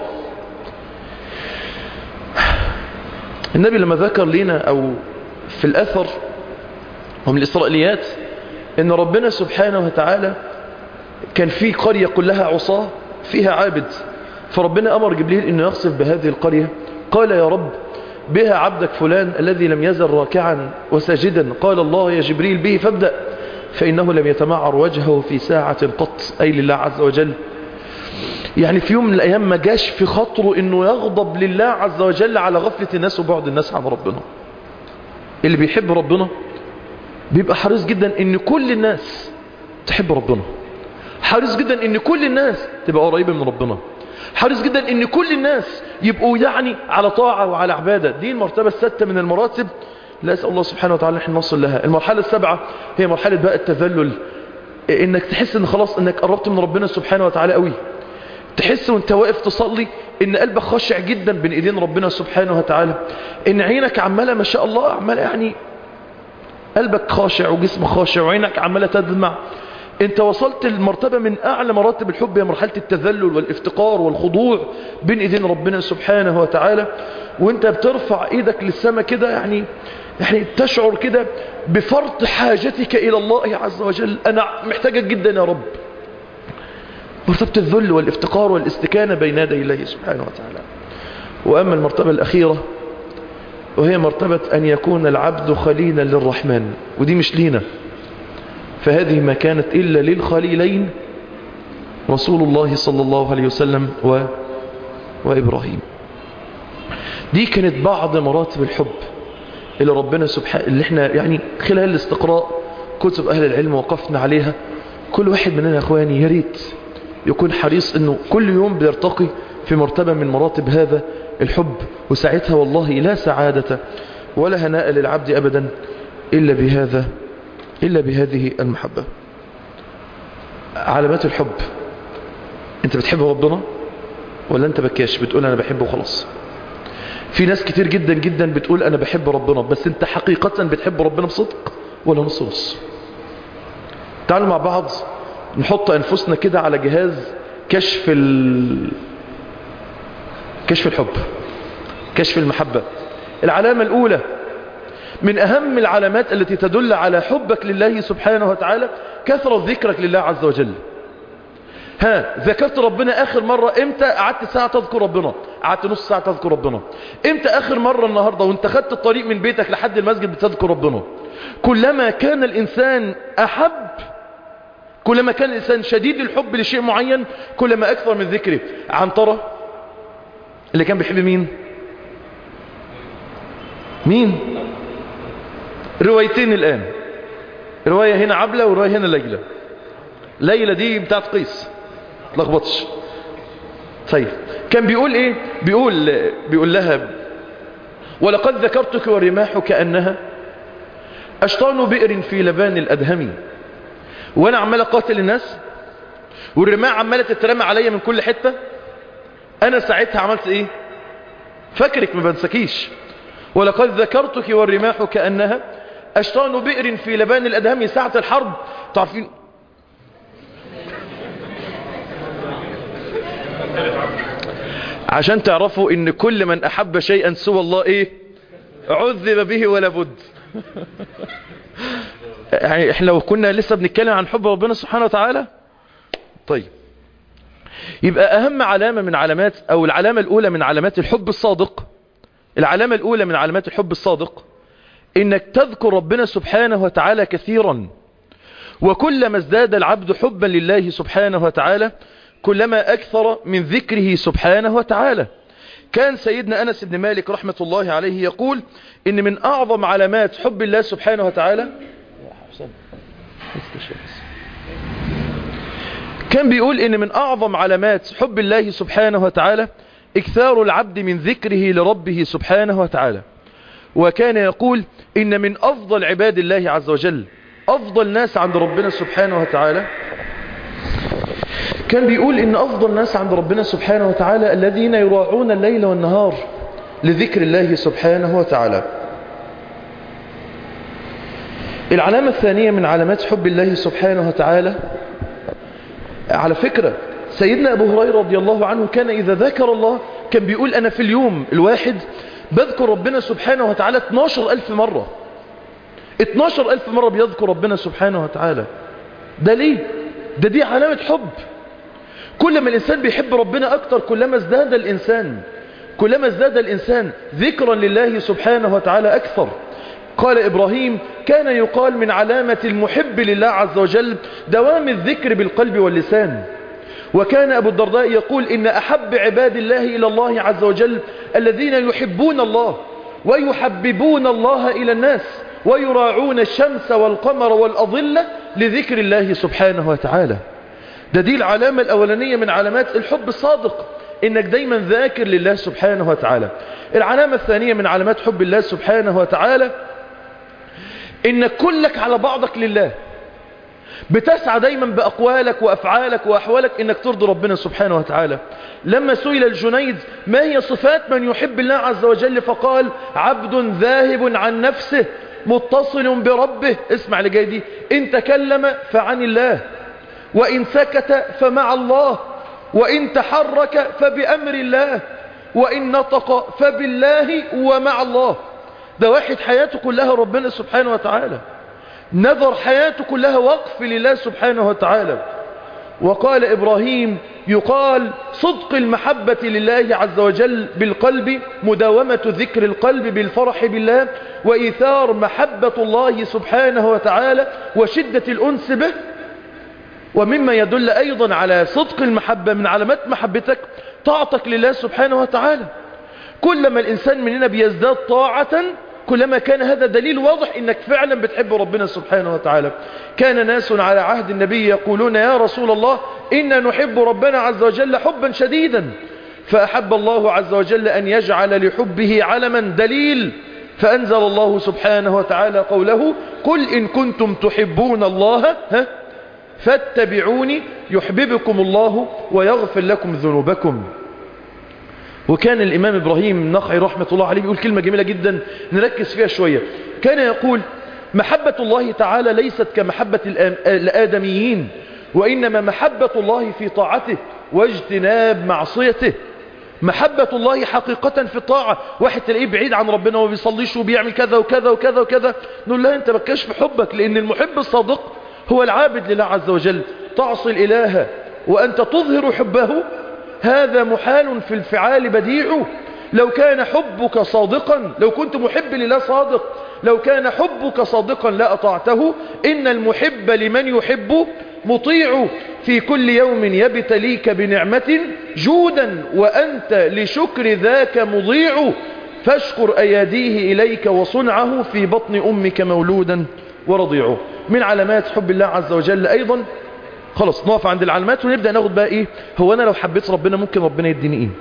Speaker 1: النبي لما ذكر لنا او في الاثر ومن الاسرائيليات ان ربنا سبحانه وتعالى كان في قرية كلها عصاة فيها عابد فربنا امر جبريل انه يقصف بهذه القرية قال يا رب بها عبدك فلان الذي لم يزل راكعا وساجدا قال الله يا جبريل به فابدأ فإنه لم يتمعر وجهه في ساعة قط أي لله عز وجل يعني في يوم من الأيام ما جاش في خطره أنه يغضب لله عز وجل على غفلة الناس وبعد الناس عن ربنا اللي بيحب ربنا بيبقى حريص جدا أن كل الناس تحب ربنا حريص جدا أن كل الناس تبقى قريبة من ربنا حريص جدا أن كل الناس يبقوا يعني على طاعة وعلى عبادة دي المرتبة الستة من المراتب لا أسأل الله سبحانه وتعالى نحن نصل لها المرحلة السابعة هي مرحلة بقى التذلل انك تحس ان خلاص انك قربت من ربنا سبحانه وتعالى قوي تحس وانت واقف تصلي ان قلبك خاشع جدا بين ايدين ربنا سبحانه وتعالى ان عينك عمالة ما شاء الله عمالة يعني قلبك خاشع وجسمك خاشع وعينك عمالة تدمع انت وصلت المرتبة من اعلى مراتب الحب هي مرحلة التذلل والافتقار والخضوع بين ايدين ربنا سبحانه وتعالى وانت بترفع ايدك للسماء كده يعني يعني تشعر كده بفرط حاجتك الى الله عز وجل انا محتاجك جدا يا رب مرتبة الذل والافتقار والاستكانة بين يدي الله سبحانه وتعالى واما المرتبة الاخيرة وهي مرتبة ان يكون العبد خليلا للرحمن ودي مش لينا فهذه ما كانت إلا للخليلين رسول الله صلى الله عليه وسلم و... وإبراهيم دي كانت بعض مراتب الحب اللي ربنا سبحانه اللي احنا يعني خلال الاستقراء كتب أهل العلم وقفنا عليها كل واحد مننا يا أخواني يا ريت يكون حريص أنه كل يوم بيرتقي في مرتبة من مراتب هذا الحب وساعتها والله لا سعادة ولا هناء للعبد أبدا إلا بهذا إلا بهذه المحبة علامات الحب انت بتحب ربنا ولا انت بكاش بتقول انا بحبه وخلاص في ناس كتير جدا جدا بتقول انا بحب ربنا بس انت حقيقة بتحب ربنا بصدق ولا نص نص تعالوا مع بعض نحط انفسنا كده على جهاز كشف ال... كشف الحب كشف المحبة العلامة الاولى من أهم العلامات التي تدل على حبك لله سبحانه وتعالى كثرة ذكرك لله عز وجل ها ذكرت ربنا آخر مرة امتى قعدت ساعة تذكر ربنا قعدت نص ساعة تذكر ربنا امتى آخر مرة النهاردة وانت خدت الطريق من بيتك لحد المسجد بتذكر ربنا كلما كان الإنسان أحب كلما كان الإنسان شديد الحب لشيء معين كلما أكثر من ذكره عنترة اللي كان بيحب مين مين روايتين الآن رواية هنا عبلة ورواية هنا ليلى ليلى دي بتاعت قيس لخبطش طيب كان بيقول ايه بيقول بيقول لها ولقد ذكرتك والرماح كأنها أشطان بئر في لبان الأدهم وأنا عمال أقاتل الناس والرماح عمالة تترمى عليا من كل حتة أنا ساعتها عملت إيه فاكرك ما بنسكيش ولقد ذكرتك والرماح كأنها أشطان بئر في لبان الأدهم ساعة الحرب تعرفين عشان تعرفوا ان كل من احب شيئا سوى الله ايه عذب به ولا بد يعني احنا لو كنا لسه بنتكلم عن حب ربنا سبحانه وتعالى طيب يبقى اهم علامة من علامات او العلامة الاولى من علامات الحب الصادق العلامة الاولى من علامات الحب الصادق انك تذكر ربنا سبحانه وتعالى كثيرا وكلما ازداد العبد حبا لله سبحانه وتعالى كلما أكثر من ذكره سبحانه وتعالى كان سيدنا أنس بن مالك رحمة الله عليه يقول إن من أعظم علامات حب الله سبحانه وتعالى كان بيقول إن من أعظم علامات حب الله سبحانه وتعالى إكثار العبد من ذكره لربه سبحانه وتعالى وكان يقول إن من أفضل عباد الله عز وجل أفضل ناس عند ربنا سبحانه وتعالى كان بيقول إن أفضل ناس عند ربنا سبحانه وتعالى الذين يراعون الليل والنهار لذكر الله سبحانه وتعالى العلامة الثانية من علامات حب الله سبحانه وتعالى على فكرة سيدنا أبو هريرة رضي الله عنه كان إذا ذكر الله كان بيقول أنا في اليوم الواحد بذكر ربنا سبحانه وتعالى 12 ألف مرة 12 ألف مرة بيذكر ربنا سبحانه وتعالى ده ليه ده دي علامة حب كل ما الإنسان بيحب ربنا أكتر كلما ازداد الإنسان كلما ازداد الإنسان ذكرا لله سبحانه وتعالى أكثر قال إبراهيم كان يقال من علامة المحب لله عز وجل دوام الذكر بالقلب واللسان وكان أبو الدرداء يقول إن أحب عباد الله إلى الله عز وجل الذين يحبون الله ويحببون الله إلى الناس ويراعون الشمس والقمر والأظلة لذكر الله سبحانه وتعالى ده دي العلامة الأولانية من علامات الحب الصادق إنك دايما ذاكر لله سبحانه وتعالى العلامة الثانية من علامات حب الله سبحانه وتعالى إنك كلك على بعضك لله بتسعى دايما بأقوالك وأفعالك وأحوالك إنك ترضي ربنا سبحانه وتعالى لما سئل الجنيد ما هي صفات من يحب الله عز وجل فقال عبد ذاهب عن نفسه متصل بربه اسمع لجاي دي إن تكلم فعن الله وإن سكت فمع الله وإن تحرك فبأمر الله وإن نطق فبالله ومع الله ده واحد حياته كلها ربنا سبحانه وتعالى نظر حياته كلها وقف لله سبحانه وتعالى وقال إبراهيم يقال صدق المحبة لله عز وجل بالقلب مداومة ذكر القلب بالفرح بالله وإيثار محبة الله سبحانه وتعالى وشدة الأنس به ومما يدل أيضا على صدق المحبة من علامات محبتك طاعتك لله سبحانه وتعالى كلما الإنسان مننا بيزداد طاعة كلما كان هذا دليل واضح انك فعلا بتحب ربنا سبحانه وتعالى كان ناس على عهد النبي يقولون يا رسول الله إنا نحب ربنا عز وجل حبا شديدا فأحب الله عز وجل أن يجعل لحبه علما دليل فأنزل الله سبحانه وتعالى قوله قل إن كنتم تحبون الله ها فاتبعوني يحببكم الله ويغفر لكم ذنوبكم وكان الإمام إبراهيم النخعي رحمة الله عليه يقول كلمة جميلة جدا نركز فيها شوية كان يقول محبة الله تعالى ليست كمحبة الآدميين وإنما محبة الله في طاعته واجتناب معصيته محبة الله حقيقة في الطاعة واحد تلاقيه بعيد عن ربنا وما بيصليش وبيعمل كذا وكذا وكذا وكذا نقول له انت بكاش في حبك لأن المحب الصادق هو العابد لله عز وجل تعصي الإله وأنت تظهر حبه هذا محال في الفعال بديع لو كان حبك صادقا لو كنت محب لله صادق لو كان حبك صادقا لأطعته إن المحب لمن يحب مطيع في كل يوم يبتليك بنعمة جودا وأنت لشكر ذاك مضيع فاشكر أياديه إليك وصنعه في بطن أمك مولودا ورضيعه من علامات حب الله عز وجل أيضا خلاص نقف عند العلامات ونبدأ ناخد بقى ايه هو انا لو حبيت ربنا ممكن ربنا يديني ايه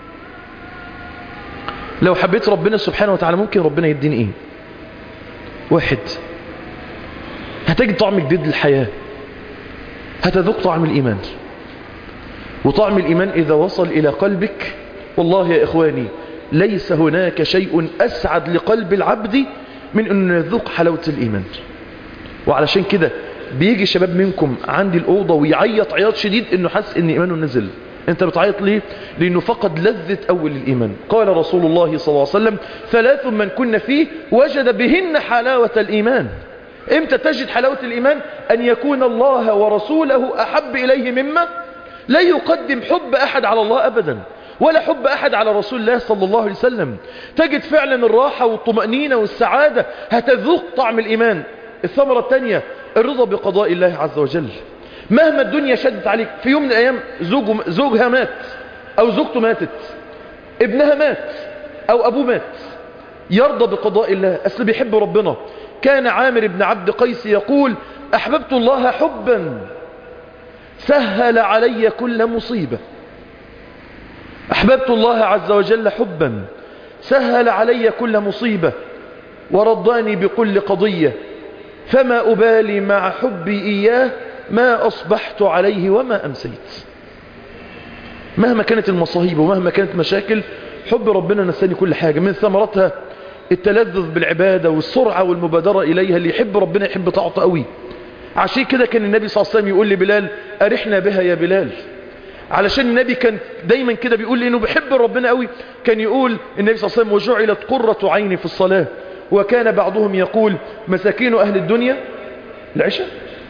Speaker 1: لو حبيت ربنا سبحانه وتعالى ممكن ربنا يديني ايه واحد هتجد طعم جديد للحياة هتذوق طعم الإيمان وطعم الإيمان إذا وصل إلى قلبك والله يا إخواني ليس هناك شيء أسعد لقلب العبد من أن يذوق حلاوة الإيمان وعلشان كده بيجي شباب منكم عندي الأوضة ويعيط عياط شديد انه حس ان ايمانه نزل انت بتعيط ليه لانه فقد لذة اول الايمان قال رسول الله صلى الله عليه وسلم ثلاث من كن فيه وجد بهن حلاوة الايمان امتى تجد حلاوة الايمان ان يكون الله ورسوله احب اليه مما لا يقدم حب احد على الله ابدا ولا حب أحد على رسول الله صلى الله عليه وسلم تجد فعلا الراحة والطمأنينة والسعادة هتذوق طعم الإيمان الثمرة الثانية الرضا بقضاء الله عز وجل مهما الدنيا شدت عليك في يوم من الأيام زوج زوجها مات أو زوجته ماتت ابنها مات او ابوه مات يرضى بقضاء الله اصل بيحب ربنا كان عامر بن عبد قيس يقول احببت الله حبا سهل علي كل مصيبة احببت الله عز وجل حبا سهل علي كل مصيبة ورضاني بكل قضية فما أبالي مع حبي إياه ما أصبحت عليه وما أمسيت مهما كانت المصاهيب ومهما كانت مشاكل حب ربنا نساني كل حاجة من ثمرتها التلذذ بالعبادة والسرعة والمبادرة إليها اللي يحب ربنا يحب طاعته قوي عشان كده كان النبي صلى الله عليه وسلم يقول لبلال أرحنا بها يا بلال علشان النبي كان دايما كده بيقول لي انه بيحب ربنا قوي كان يقول النبي صلى الله عليه وسلم وجعلت قرة عيني في الصلاة وكان بعضهم يقول مساكين أهل الدنيا العشاء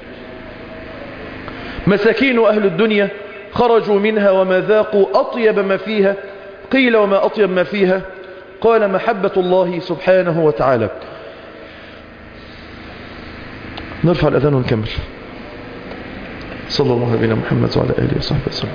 Speaker 1: مساكين أهل الدنيا خرجوا منها وما ذاقوا أطيب ما فيها قيل وما أطيب ما فيها قال محبة الله سبحانه وتعالى نرفع الأذان ونكمل صلى الله عليه محمد وعلى آله وصحبه وسلم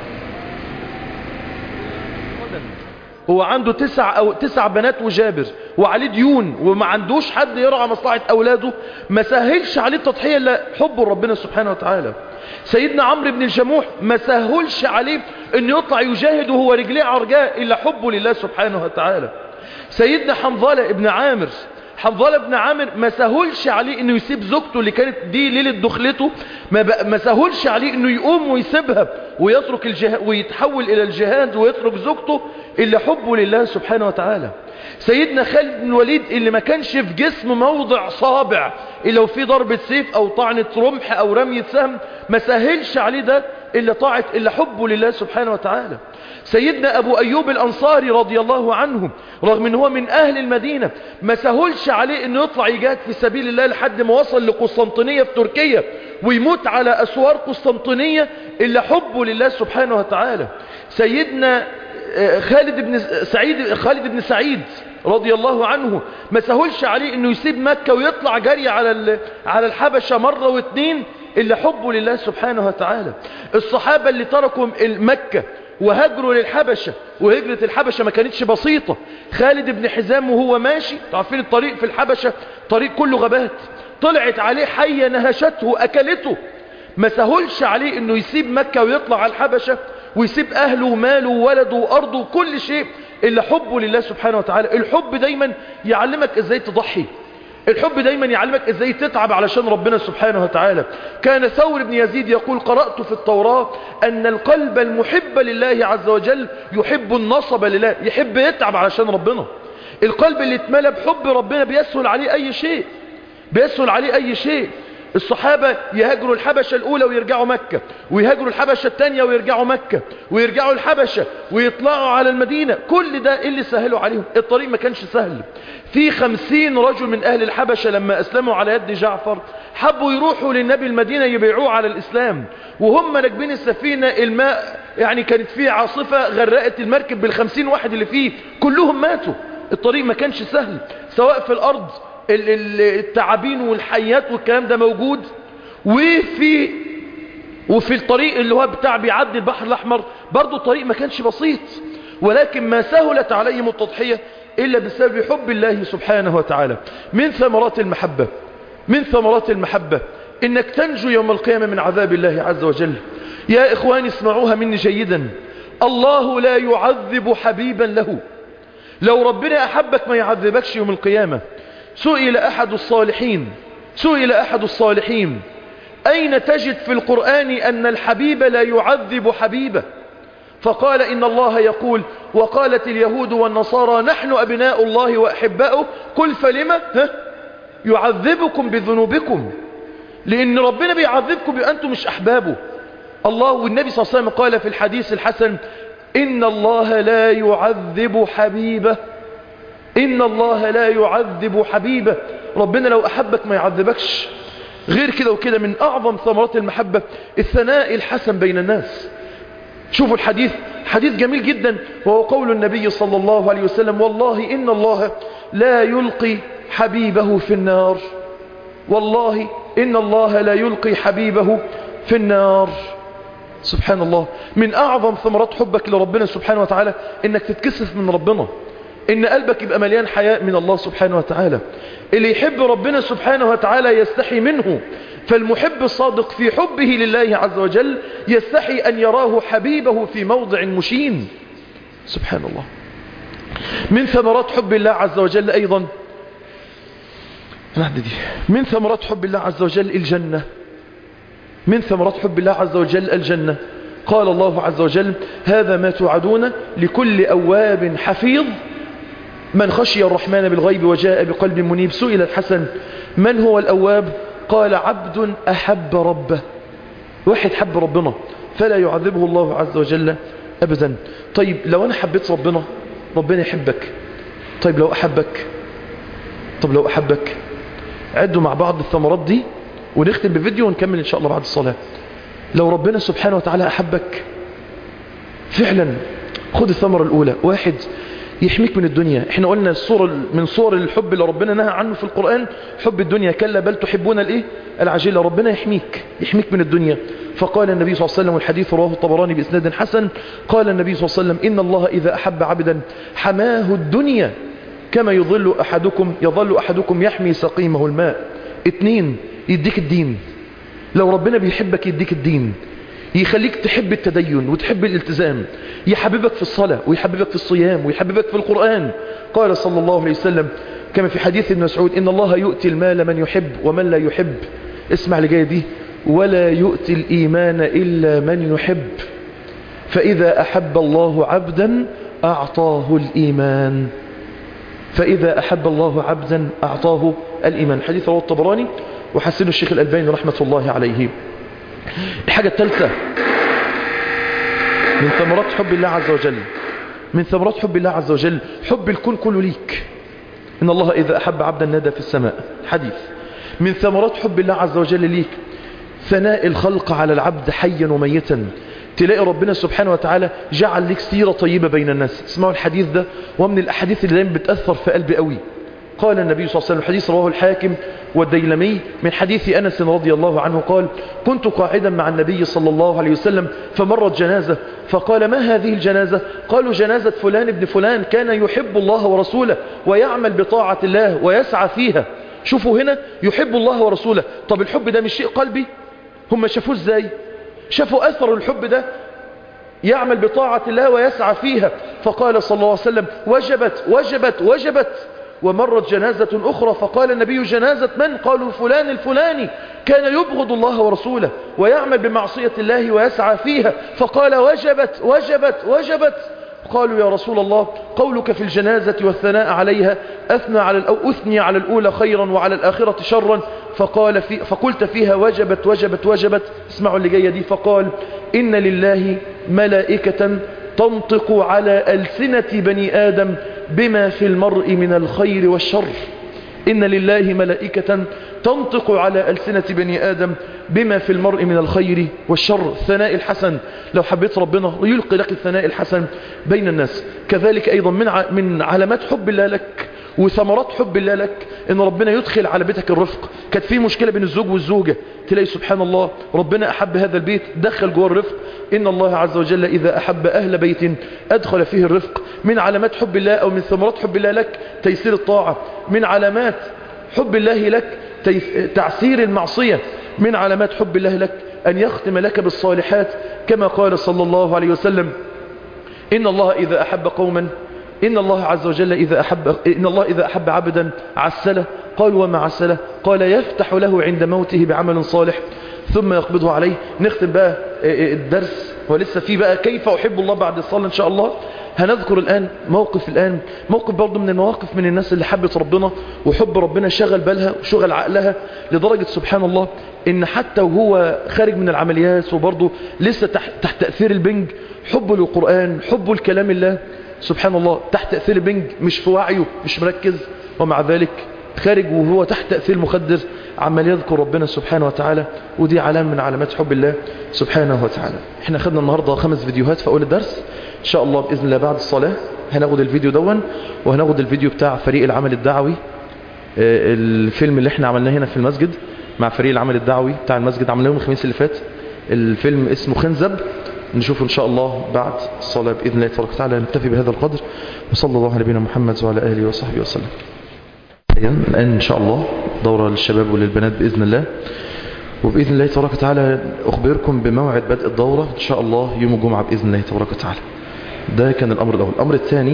Speaker 1: هو عنده تسع أو تسع بنات وجابر وعليه ديون وما عندوش حد يرعى مصلحة أولاده ما سهلش عليه التضحية إلا حبه ربنا سبحانه وتعالى سيدنا عمرو بن الجموح ما سهلش عليه انه يطلع يجاهد وهو رجليه عرجاء إلا حبه لله سبحانه وتعالى سيدنا حنظلة بن عامر حنظلة بن عامر ما سهلش عليه انه يسيب زوجته اللي كانت دي ليلة دخلته ما, بق- ما سهلش عليه انه يقوم ويسيبها ويترك الجهاد ويتحول الى الجهاد ويترك زوجته الا حبه لله سبحانه وتعالى سيدنا خالد بن الوليد اللي ما كانش في جسم موضع صابع الا لو في ضربة سيف او طعنة رمح او رمية سهم ما سهلش عليه ده الا طاعة الا حبه لله سبحانه وتعالى سيدنا أبو أيوب الأنصاري رضي الله عنه رغم أنه هو من أهل المدينة ما سهلش عليه أنه يطلع يجاهد في سبيل الله لحد ما وصل لقسطنطينية في تركيا ويموت على أسوار قسطنطينية إلا حبه لله سبحانه وتعالى سيدنا آه، خالد بن سعيد خالد بن سعيد رضي الله عنه ما سهلش عليه انه يسيب مكة ويطلع جري على ال- على الحبشة مرة واثنين الا حبه لله سبحانه وتعالى الصحابة اللي تركوا مكة وهجروا للحبشة وهجرة الحبشة ما كانتش بسيطة خالد بن حزام وهو ماشي تعرفين الطريق في الحبشة طريق كله غابات طلعت عليه حية نهشته أكلته ما سهلش عليه انه يسيب مكة ويطلع على الحبشة ويسيب اهله وماله وولده وارضه وكل شيء الا حبه لله سبحانه وتعالى الحب دايما يعلمك ازاي تضحي الحب دايما يعلمك ازاي تتعب علشان ربنا سبحانه وتعالى كان ثور بن يزيد يقول قرأت في التوراة ان القلب المحب لله عز وجل يحب النصب لله يحب يتعب علشان ربنا القلب اللي اتملى بحب ربنا بيسهل عليه اي شيء بيسهل عليه اي شيء الصحابة يهاجروا الحبشة الأولى ويرجعوا مكة ويهاجروا الحبشة الثانية ويرجعوا مكة ويرجعوا الحبشة ويطلعوا على المدينة كل ده إيه اللي سهلوا عليهم الطريق ما كانش سهل في خمسين رجل من أهل الحبشة لما أسلموا على يد جعفر حبوا يروحوا للنبي المدينة يبيعوه على الإسلام وهم راكبين السفينة الماء يعني كانت فيه عاصفة غرقت المركب بالخمسين واحد اللي فيه كلهم ماتوا الطريق ما كانش سهل سواء في الأرض ال- ال- التعابين والحيات والكلام ده موجود وفي وفي الطريق اللي هو بتاع بيعدي البحر الأحمر برضو الطريق ما كانش بسيط ولكن ما سهلت عليهم التضحية إلا بسبب حب الله سبحانه وتعالى من ثمرات المحبة من ثمرات المحبة إنك تنجو يوم القيامة من عذاب الله عز وجل يا إخواني اسمعوها مني جيدا الله لا يعذب حبيبا له لو ربنا أحبك ما يعذبكش يوم القيامة سئل أحد الصالحين سئل أحد الصالحين أين تجد في القرآن أن الحبيب لا يعذب حبيبه فقال إن الله يقول وقالت اليهود والنصارى نحن أبناء الله وأحباؤه قل فلما ها يعذبكم بذنوبكم لأن ربنا بيعذبكم بأنتم مش أحبابه الله والنبي صلى الله عليه وسلم قال في الحديث الحسن إن الله لا يعذب حبيبه إن الله لا يعذب حبيبه ربنا لو أحبك ما يعذبكش غير كده وكده من أعظم ثمرات المحبة الثناء الحسن بين الناس شوفوا الحديث حديث جميل جدا وهو قول النبي صلى الله عليه وسلم والله إن الله لا يلقي حبيبه في النار والله إن الله لا يلقي حبيبه في النار سبحان الله من أعظم ثمرات حبك لربنا سبحانه وتعالى إنك تتكسف من ربنا إن قلبك يبقى مليان حياء من الله سبحانه وتعالى اللي يحب ربنا سبحانه وتعالى يستحي منه فالمحب الصادق في حبه لله عز وجل يستحي أن يراه حبيبه في موضع مشين سبحان الله من ثمرات حب الله عز وجل أيضا دي. من ثمرات حب الله عز وجل الجنة من ثمرات حب الله عز وجل الجنة قال الله عز وجل هذا ما توعدون لكل أواب حفيظ من خشي الرحمن بالغيب وجاء بقلب منيب سئل الحسن من هو الأواب قال عبد أحب ربه واحد حب ربنا فلا يعذبه الله عز وجل أبدا طيب لو أنا حبيت ربنا ربنا يحبك طيب لو أحبك طب لو أحبك عدوا مع بعض الثمرات دي ونختم بفيديو ونكمل إن شاء الله بعد الصلاة لو ربنا سبحانه وتعالى أحبك فعلا خد الثمرة الأولى واحد يحميك من الدنيا احنا قلنا الصورة من صور الحب اللي ربنا نهى عنه في القرآن حب الدنيا كلا بل تحبون الايه العجلة ربنا يحميك يحميك من الدنيا فقال النبي صلى الله عليه وسلم والحديث رواه الطبراني بإسناد حسن قال النبي صلى الله عليه وسلم إن الله إذا أحب عبدا حماه الدنيا كما يظل أحدكم يظل أحدكم يحمي سقيمه الماء اتنين يديك الدين لو ربنا بيحبك يديك الدين يخليك تحب التدين وتحب الالتزام يحببك في الصلاة ويحببك في الصيام ويحببك في القرآن قال صلى الله عليه وسلم كما في حديث ابن مسعود إن الله يؤتي المال من يحب ومن لا يحب اسمع لجاية دي ولا يؤتي الإيمان إلا من يحب فإذا أحب الله عبدا أعطاه الإيمان فإذا أحب الله عبدا أعطاه الإيمان حديث رواه الطبراني وحسنه الشيخ الألباني رحمة الله عليه الحاجة الثالثة من ثمرات حب الله عز وجل من ثمرات حب الله عز وجل حب الكون كله ليك إن الله إذا أحب عبدا نادى في السماء حديث من ثمرات حب الله عز وجل ليك ثناء الخلق على العبد حيا وميتا تلاقي ربنا سبحانه وتعالى جعل لك سيرة طيبة بين الناس اسمعوا الحديث ده ومن الأحاديث اللي دايما بتأثر في قلبي قوي قال النبي صلى الله عليه وسلم الحديث رواه الحاكم والديلمي من حديث أنس رضي الله عنه قال كنت قاعدا مع النبي صلى الله عليه وسلم فمرت جنازة فقال ما هذه الجنازة قالوا جنازة فلان ابن فلان كان يحب الله ورسوله ويعمل بطاعة الله ويسعى فيها شوفوا هنا يحب الله ورسوله طب الحب ده مش شيء قلبي هم شافوه ازاي شافوا أثر الحب ده يعمل بطاعة الله ويسعى فيها فقال صلى الله عليه وسلم وجبت وجبت وجبت ومرت جنازة أخرى فقال النبي جنازة من قالوا فلان الفلاني كان يبغض الله ورسوله ويعمل بمعصية الله ويسعى فيها فقال وجبت وجبت وجبت قالوا يا رسول الله قولك في الجنازة والثناء عليها أثنى على الأو أثني على الأولى خيرا وعلى الآخرة شرا فقال في فقلت فيها وجبت وجبت وجبت اسمعوا اللي جاية دي فقال إن لله ملائكة تنطق على ألسنة بني آدم بما في المرء من الخير والشر إن لله ملائكة تنطق على ألسنة بني آدم بما في المرء من الخير والشر الثناء الحسن لو حبيت ربنا يلقي لك الثناء الحسن بين الناس كذلك أيضا من من علامات حب الله لك وثمرات حب الله لك ان ربنا يدخل على بيتك الرفق كانت في مشكلة بين الزوج والزوجة تلاقي سبحان الله ربنا أحب هذا البيت دخل جوه الرفق إن الله عز وجل إذا أحب أهل بيت أدخل فيه الرفق من علامات حب الله أو من ثمرات حب الله لك تيسير الطاعة من علامات حب الله لك تعسير المعصية من علامات حب الله لك أن يختم لك بالصالحات كما قال صلى الله عليه وسلم إن الله إذا أحب قوما إن الله عز وجل إذا أحب إن الله إذا أحب عبدا عسله قال وما عسله قال يفتح له عند موته بعمل صالح ثم يقبضه عليه نختم بقى الدرس ولسه في بقى كيف أحب الله بعد الصلاة إن شاء الله هنذكر الآن موقف الآن موقف برضه من المواقف من الناس اللي حبت ربنا وحب ربنا شغل بالها وشغل عقلها لدرجة سبحان الله إن حتى وهو خارج من العمليات وبرضه لسه تحت, تحت تأثير البنج حبه للقرآن حبه لكلام الله سبحان الله تحت تأثير البنج مش في وعيه مش مركز ومع ذلك خارج وهو تحت تأثير مخدر عمال يذكر ربنا سبحانه وتعالى ودي علامة من علامات حب الله سبحانه وتعالى احنا خدنا النهاردة خمس فيديوهات في أول الدرس إن شاء الله بإذن الله بعد الصلاة هناخد الفيديو دون وهناخد الفيديو بتاع فريق العمل الدعوي الفيلم اللي احنا عملناه هنا في المسجد مع فريق العمل الدعوي بتاع المسجد عملناه يوم الخميس اللي فات الفيلم اسمه خنزب نشوفه إن شاء الله بعد الصلاة بإذن الله تبارك وتعالى نكتفي بهذا القدر وصلى الله على نبينا محمد وعلى آله وصحبه وسلم الآن إن شاء الله دورة للشباب وللبنات بإذن الله وبإذن الله تبارك وتعالى أخبركم بموعد بدء الدورة إن شاء الله يوم الجمعة بإذن الله تبارك وتعالى ده كان الأمر الأول الأمر الثاني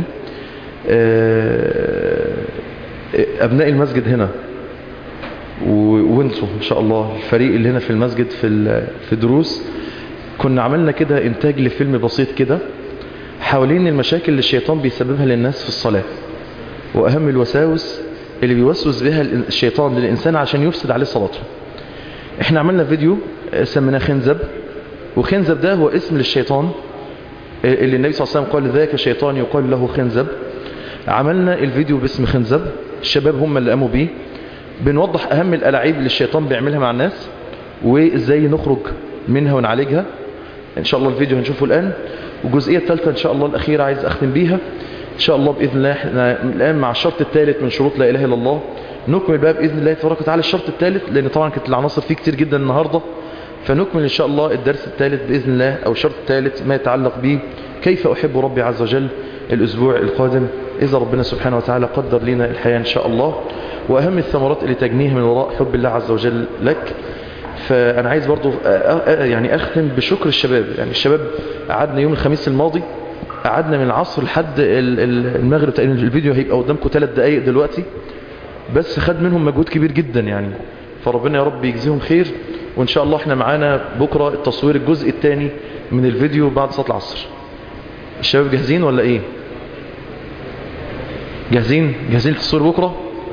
Speaker 1: آه، أبناء المسجد هنا و- وانتوا إن شاء الله الفريق اللي هنا في المسجد في ال- في دروس كنا عملنا كده إنتاج لفيلم بسيط كده حوالين المشاكل اللي الشيطان بيسببها للناس في الصلاة وأهم الوساوس اللي بيوسوس بها الشيطان للإنسان عشان يفسد عليه صلاته احنا عملنا فيديو آه، سميناه خنزب وخنزب ده هو اسم للشيطان آه، اللي النبي صلى الله عليه وسلم قال ذاك شيطان يقال له خنزب عملنا الفيديو باسم خنزب الشباب هم اللي قاموا بيه بنوضح أهم الألاعيب اللي الشيطان بيعملها مع الناس وإزاي نخرج منها ونعالجها إن شاء الله الفيديو هنشوفه الآن والجزئية الثالثة إن شاء الله الأخيرة عايز أختم بيها إن شاء الله بإذن الله احنا الآن مع الشرط الثالث من شروط لا إله إلا الله نكمل بقى بإذن الله تبارك وتعالى الشرط الثالث لأن طبعا كانت العناصر فيه كتير جدا النهاردة فنكمل إن شاء الله الدرس الثالث بإذن الله أو الشرط الثالث ما يتعلق به كيف أحب ربي عز وجل الأسبوع القادم إذا ربنا سبحانه وتعالى قدر لنا الحياة إن شاء الله وأهم الثمرات اللي تجنيها من وراء حب الله عز وجل لك فأنا عايز برضو أ- أ- يعني أختم بشكر الشباب يعني الشباب قعدنا يوم الخميس الماضي قعدنا من العصر لحد ال- ال- المغرب تقريبا الفيديو هيبقى قدامكم ثلاث دقايق دلوقتي بس خد منهم مجهود كبير جدا يعني فربنا يا رب يجزيهم خير وإن شاء الله احنا معانا بكرة التصوير الجزء الثاني من الفيديو بعد صلاة العصر الشباب جاهزين ولا ايه جاهزين جاهزين للتصوير بكرة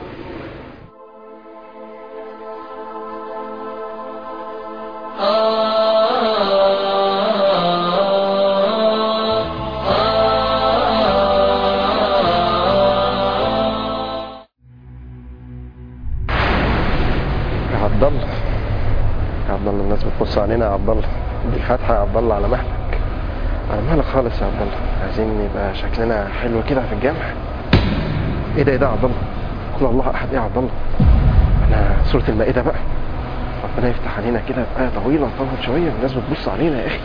Speaker 8: يا عبد الله يا عبد الله الناس بتبص علينا يا عبد الله دي الفاتحه يا عبد الله على مهلك على مهلك خالص يا عبد الله عايزين يبقى شكلنا حلو كده في الجامع ايه ده ايه ده يا عبد الله قل الله احد ايه يا عبد الله انا سوره المائده بقى ربنا يفتح علينا كده بآية طويلة طول شوية الناس بتبص علينا يا أخي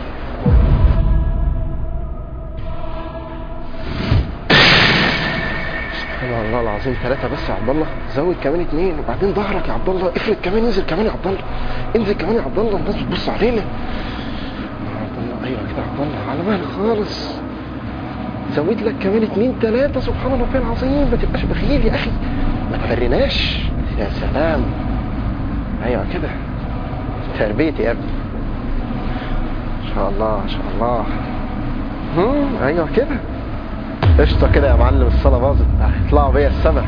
Speaker 8: سبحان الله العظيم ثلاثة بس يا عبد الله زود كمان اثنين وبعدين ظهرك يا عبد الله افرد كمان انزل كمان يا عبد الله انزل كمان يا عبد الله الناس بتبص علينا يا عبد الله ايوه كده يا عبد الله على مهلك خالص زود لك كمان اثنين ثلاثة سبحان ربي العظيم ما تبقاش بخيل يا اخي ما تفرناش يا سلام ايوه كده تربيتي يا ابني ان شاء الله ان شاء الله هم ايوه كده قشطه كده يا معلم الصلاه باظت هيطلعوا بيا السما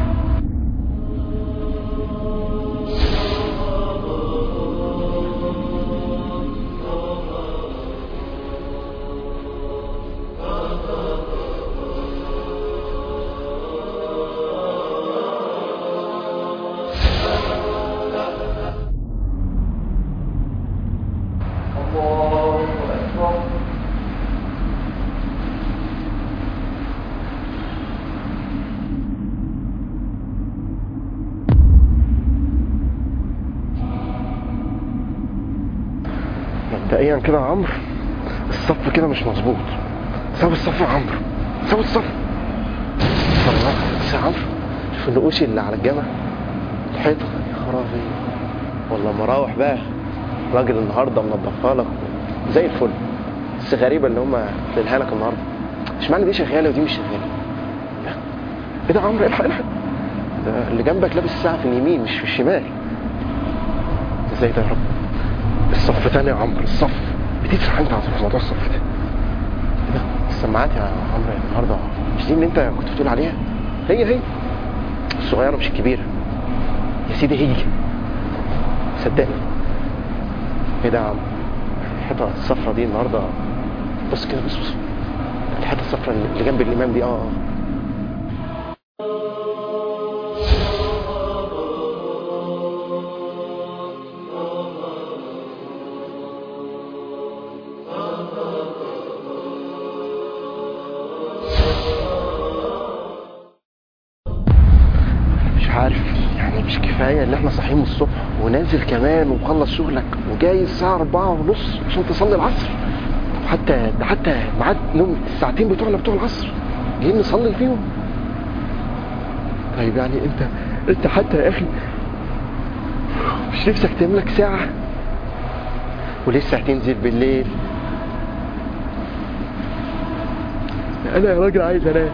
Speaker 8: مبدئيا كده يا عمرو الصف كده مش مظبوط سوي الصف يا عمرو سوي الصف الله بس يا عمرو شوف النقوش اللي على الجامع الحيطه يا خرابي والله مراوح بقى راجل النهارده منضفها لك زي الفل بس غريبه اللي هم قايلينها لك النهارده اشمعنى دي شغاله ودي مش شغاله لا. ايه ده يا عمرو الحق الحق ده اللي جنبك لابس الساعه في اليمين مش في الشمال ازاي ده يا رب الصف تاني يا عمرو الصف بتسرح انت على موضوع الصف ده ايه ده السماعات يا عمرو النهارده مش دي اللي انت كنت بتقول عليها هي هي الصغيره مش الكبيره يا سيدي هي صدقني ايه ده يا عم الحيطه الصفرا دي النهارده بص كده بص بص الحيطه الصفرا اللي جنب الامام دي اه اه مش عارف يعني مش كفايه كفايه ان احنا صاحيين من الصبح ونازل كمان ومخلص شغلك وجاي الساعه 4 ونص عشان تصلي العصر طب حتى ده حتى ميعاد نوم الساعتين بتوعنا بتوع العصر جايين نصلي فيهم طيب يعني انت انت حتى يا اخي مش نفسك تملك ساعه ولسه هتنزل بالليل انا يا راجل عايز انام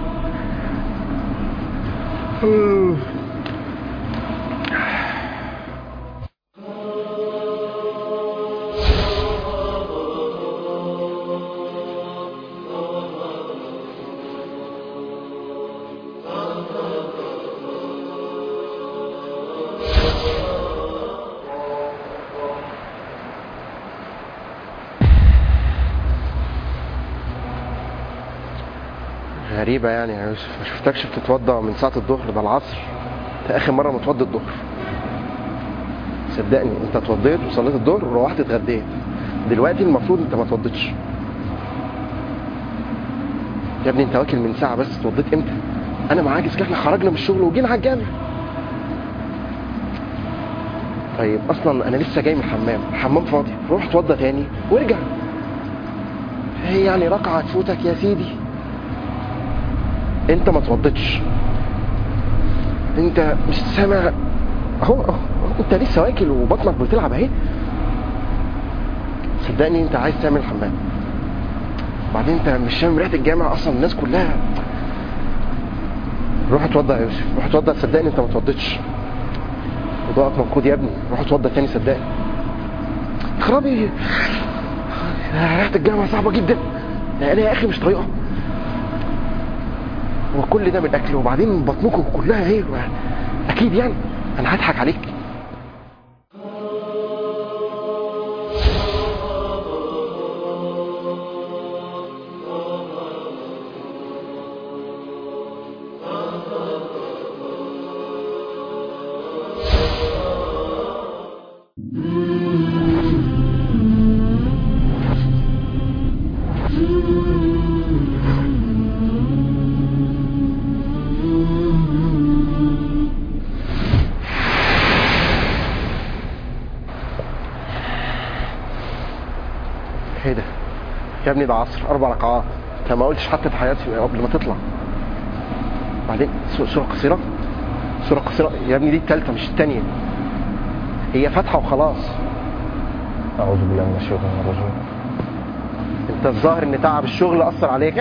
Speaker 8: غريبة يعني يا يوسف ما شفتكش بتتوضى من ساعة الظهر ده العصر انت آخر مرة متوضى الظهر صدقني انت اتوضيت وصليت الظهر وروحت اتغديت دلوقتي المفروض انت ما اتوضيتش يا ابني انت واكل من ساعة بس اتوضيت امتى؟ انا معاك اسكت احنا خرجنا من الشغل وجينا على الجامع طيب اصلا انا لسه جاي من الحمام الحمام فاضي روح اتوضى تاني وارجع هي يعني ركعة تفوتك يا سيدي انت ما توضتش انت مش سامع اهو اهو انت لسه واكل وبطنك بتلعب اهي صدقني انت عايز تعمل حمام بعدين انت مش شامم ريحه الجامع اصلا الناس كلها روح اتوضى يا يوسف روح اتوضى صدقني انت ما اتوضيتش وضوءك منقود يا ابني روح اتوضى تاني صدقني خرابي ريحه الجامع صعبه جدا انا يا اخي مش طايقها هو كل ده من الاكل وبعدين بطنكم كلها ايه اكيد يعني انا هضحك عليك ايه ده يا ابني ده عصر اربع ركعات انت ما قلتش حتى تحياتي قبل ما تطلع بعدين سو- سوره قصيره سوره قصيره يا ابني دي الثالثه مش الثانيه هي فاتحه وخلاص
Speaker 7: أعوذ بالله من الشيطان الرجيم
Speaker 8: انت الظاهر ان تعب الشغل اثر عليك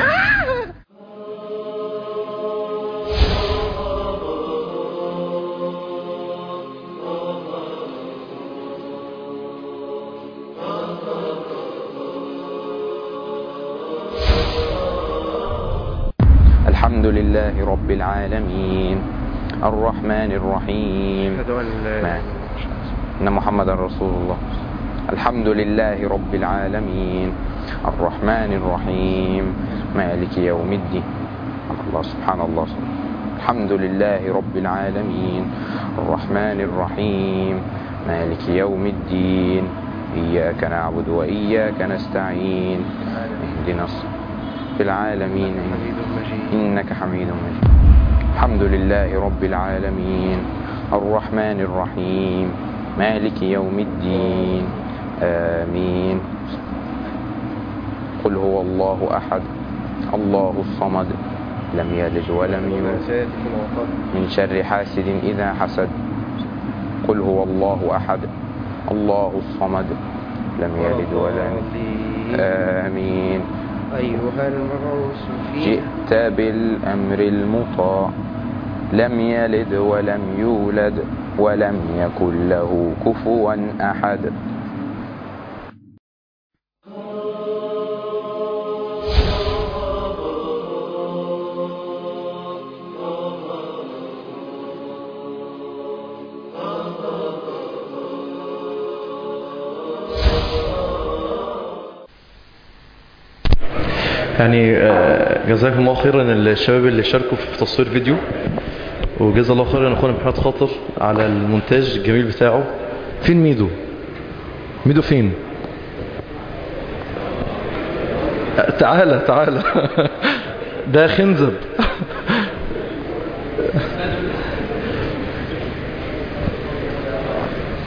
Speaker 9: الحمد لله رب العالمين الرحمن الرحيم ما- إن محمد رسول الله الحمد لله رب العالمين الرحمن الرحيم مالك يوم الدين الله سبحان الله الحمد لله رب العالمين الرحمن الرحيم مالك يوم الدين إياك نعبد وإياك نستعين اهدنا الصراط في العالمين إنك حميد مجيد الحمد لله رب العالمين الرحمن الرحيم مالك يوم الدين آمين قل هو الله أحد الله الصمد لم يلد ولم يولد من شر حاسد إذا حسد قل هو الله أحد الله الصمد لم يلد ولم آمين
Speaker 5: أيها المبعوث
Speaker 9: جئت بالأمر المطاع لم يلد ولم يولد ولم يكن له كفوا أحد
Speaker 1: يعني آه، جزاكم الله خيرا الشباب اللي شاركوا في تصوير فيديو وجزا الله خيرا اخونا محمد خاطر على المونتاج الجميل بتاعه فين ميدو ميدو فين آه، تعالى تعالى ده خنزب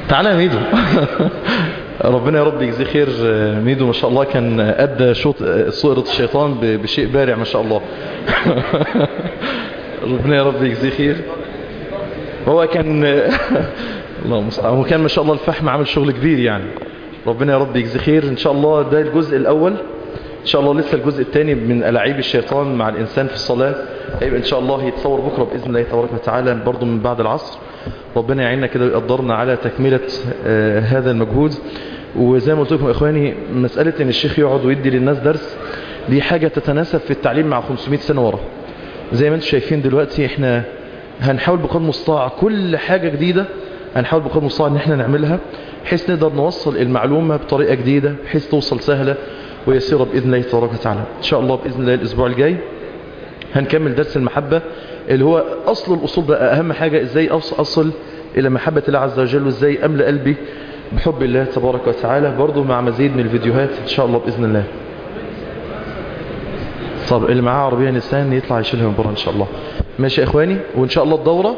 Speaker 1: تعالى يا ميدو ربنا يا رب يجزيه خير ميدو ما شاء الله كان أدى شوط صورة الشيطان ب- بشيء بارع ما شاء الله ربنا يا رب يجزيه خير هو كان الله المستعان هو كان ما شاء الله الفحم عامل شغل كبير يعني ربنا يا رب يجزيه خير ان شاء الله ده الجزء الاول ان شاء الله لسه الجزء الثاني من ألاعيب الشيطان مع الانسان في الصلاة هيبقى ان شاء الله يتصور بكرة باذن الله تبارك وتعالى برضه من بعد العصر ربنا يعيننا كده ويقدرنا على تكملة آه هذا المجهود وزي ما قلت لكم يا اخواني مسألة ان الشيخ يقعد ويدي للناس درس دي حاجة تتناسب في التعليم مع 500 سنة ورا زي ما انتم شايفين دلوقتي احنا هنحاول بقدر المستطاع كل حاجة جديدة هنحاول بقدر المستطاع ان احنا نعملها بحيث نقدر نوصل المعلومة بطريقة جديدة بحيث توصل سهلة ويسيرة بإذن الله تبارك وتعالى إن شاء الله بإذن الله الأسبوع الجاي هنكمل درس المحبة اللي هو أصل الأصول بقى أهم حاجة إزاي أص- أصل إلى محبة الله عز وجل وإزاي أملأ قلبي بحب الله تبارك وتعالى برضو مع مزيد من الفيديوهات إن شاء الله بإذن الله طب اللي معاه عربية نسان يطلع يشيلها من بره إن شاء الله ماشي يا إخواني وإن شاء الله الدورة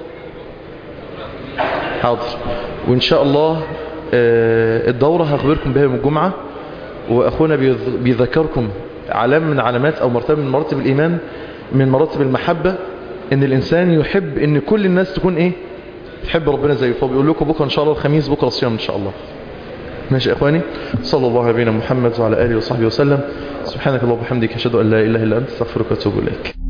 Speaker 1: حاضر وإن شاء الله آه، الدورة هخبركم بها يوم الجمعة وأخونا بيذ- بيذكركم علامة من علامات أو مرتبة من مراتب الإيمان من مراتب المحبة إن الإنسان يحب إن كل الناس تكون إيه تحب ربنا زيه فبيقول لكم بكرة إن شاء الله الخميس بكرة صيام إن شاء الله ماشي يا إخواني صلى الله على نبينا محمد وعلى آله وصحبه وسلم سبحانك اللهم وبحمدك أشهد أن لا إله إلا أنت استغفرك وأتوب إليك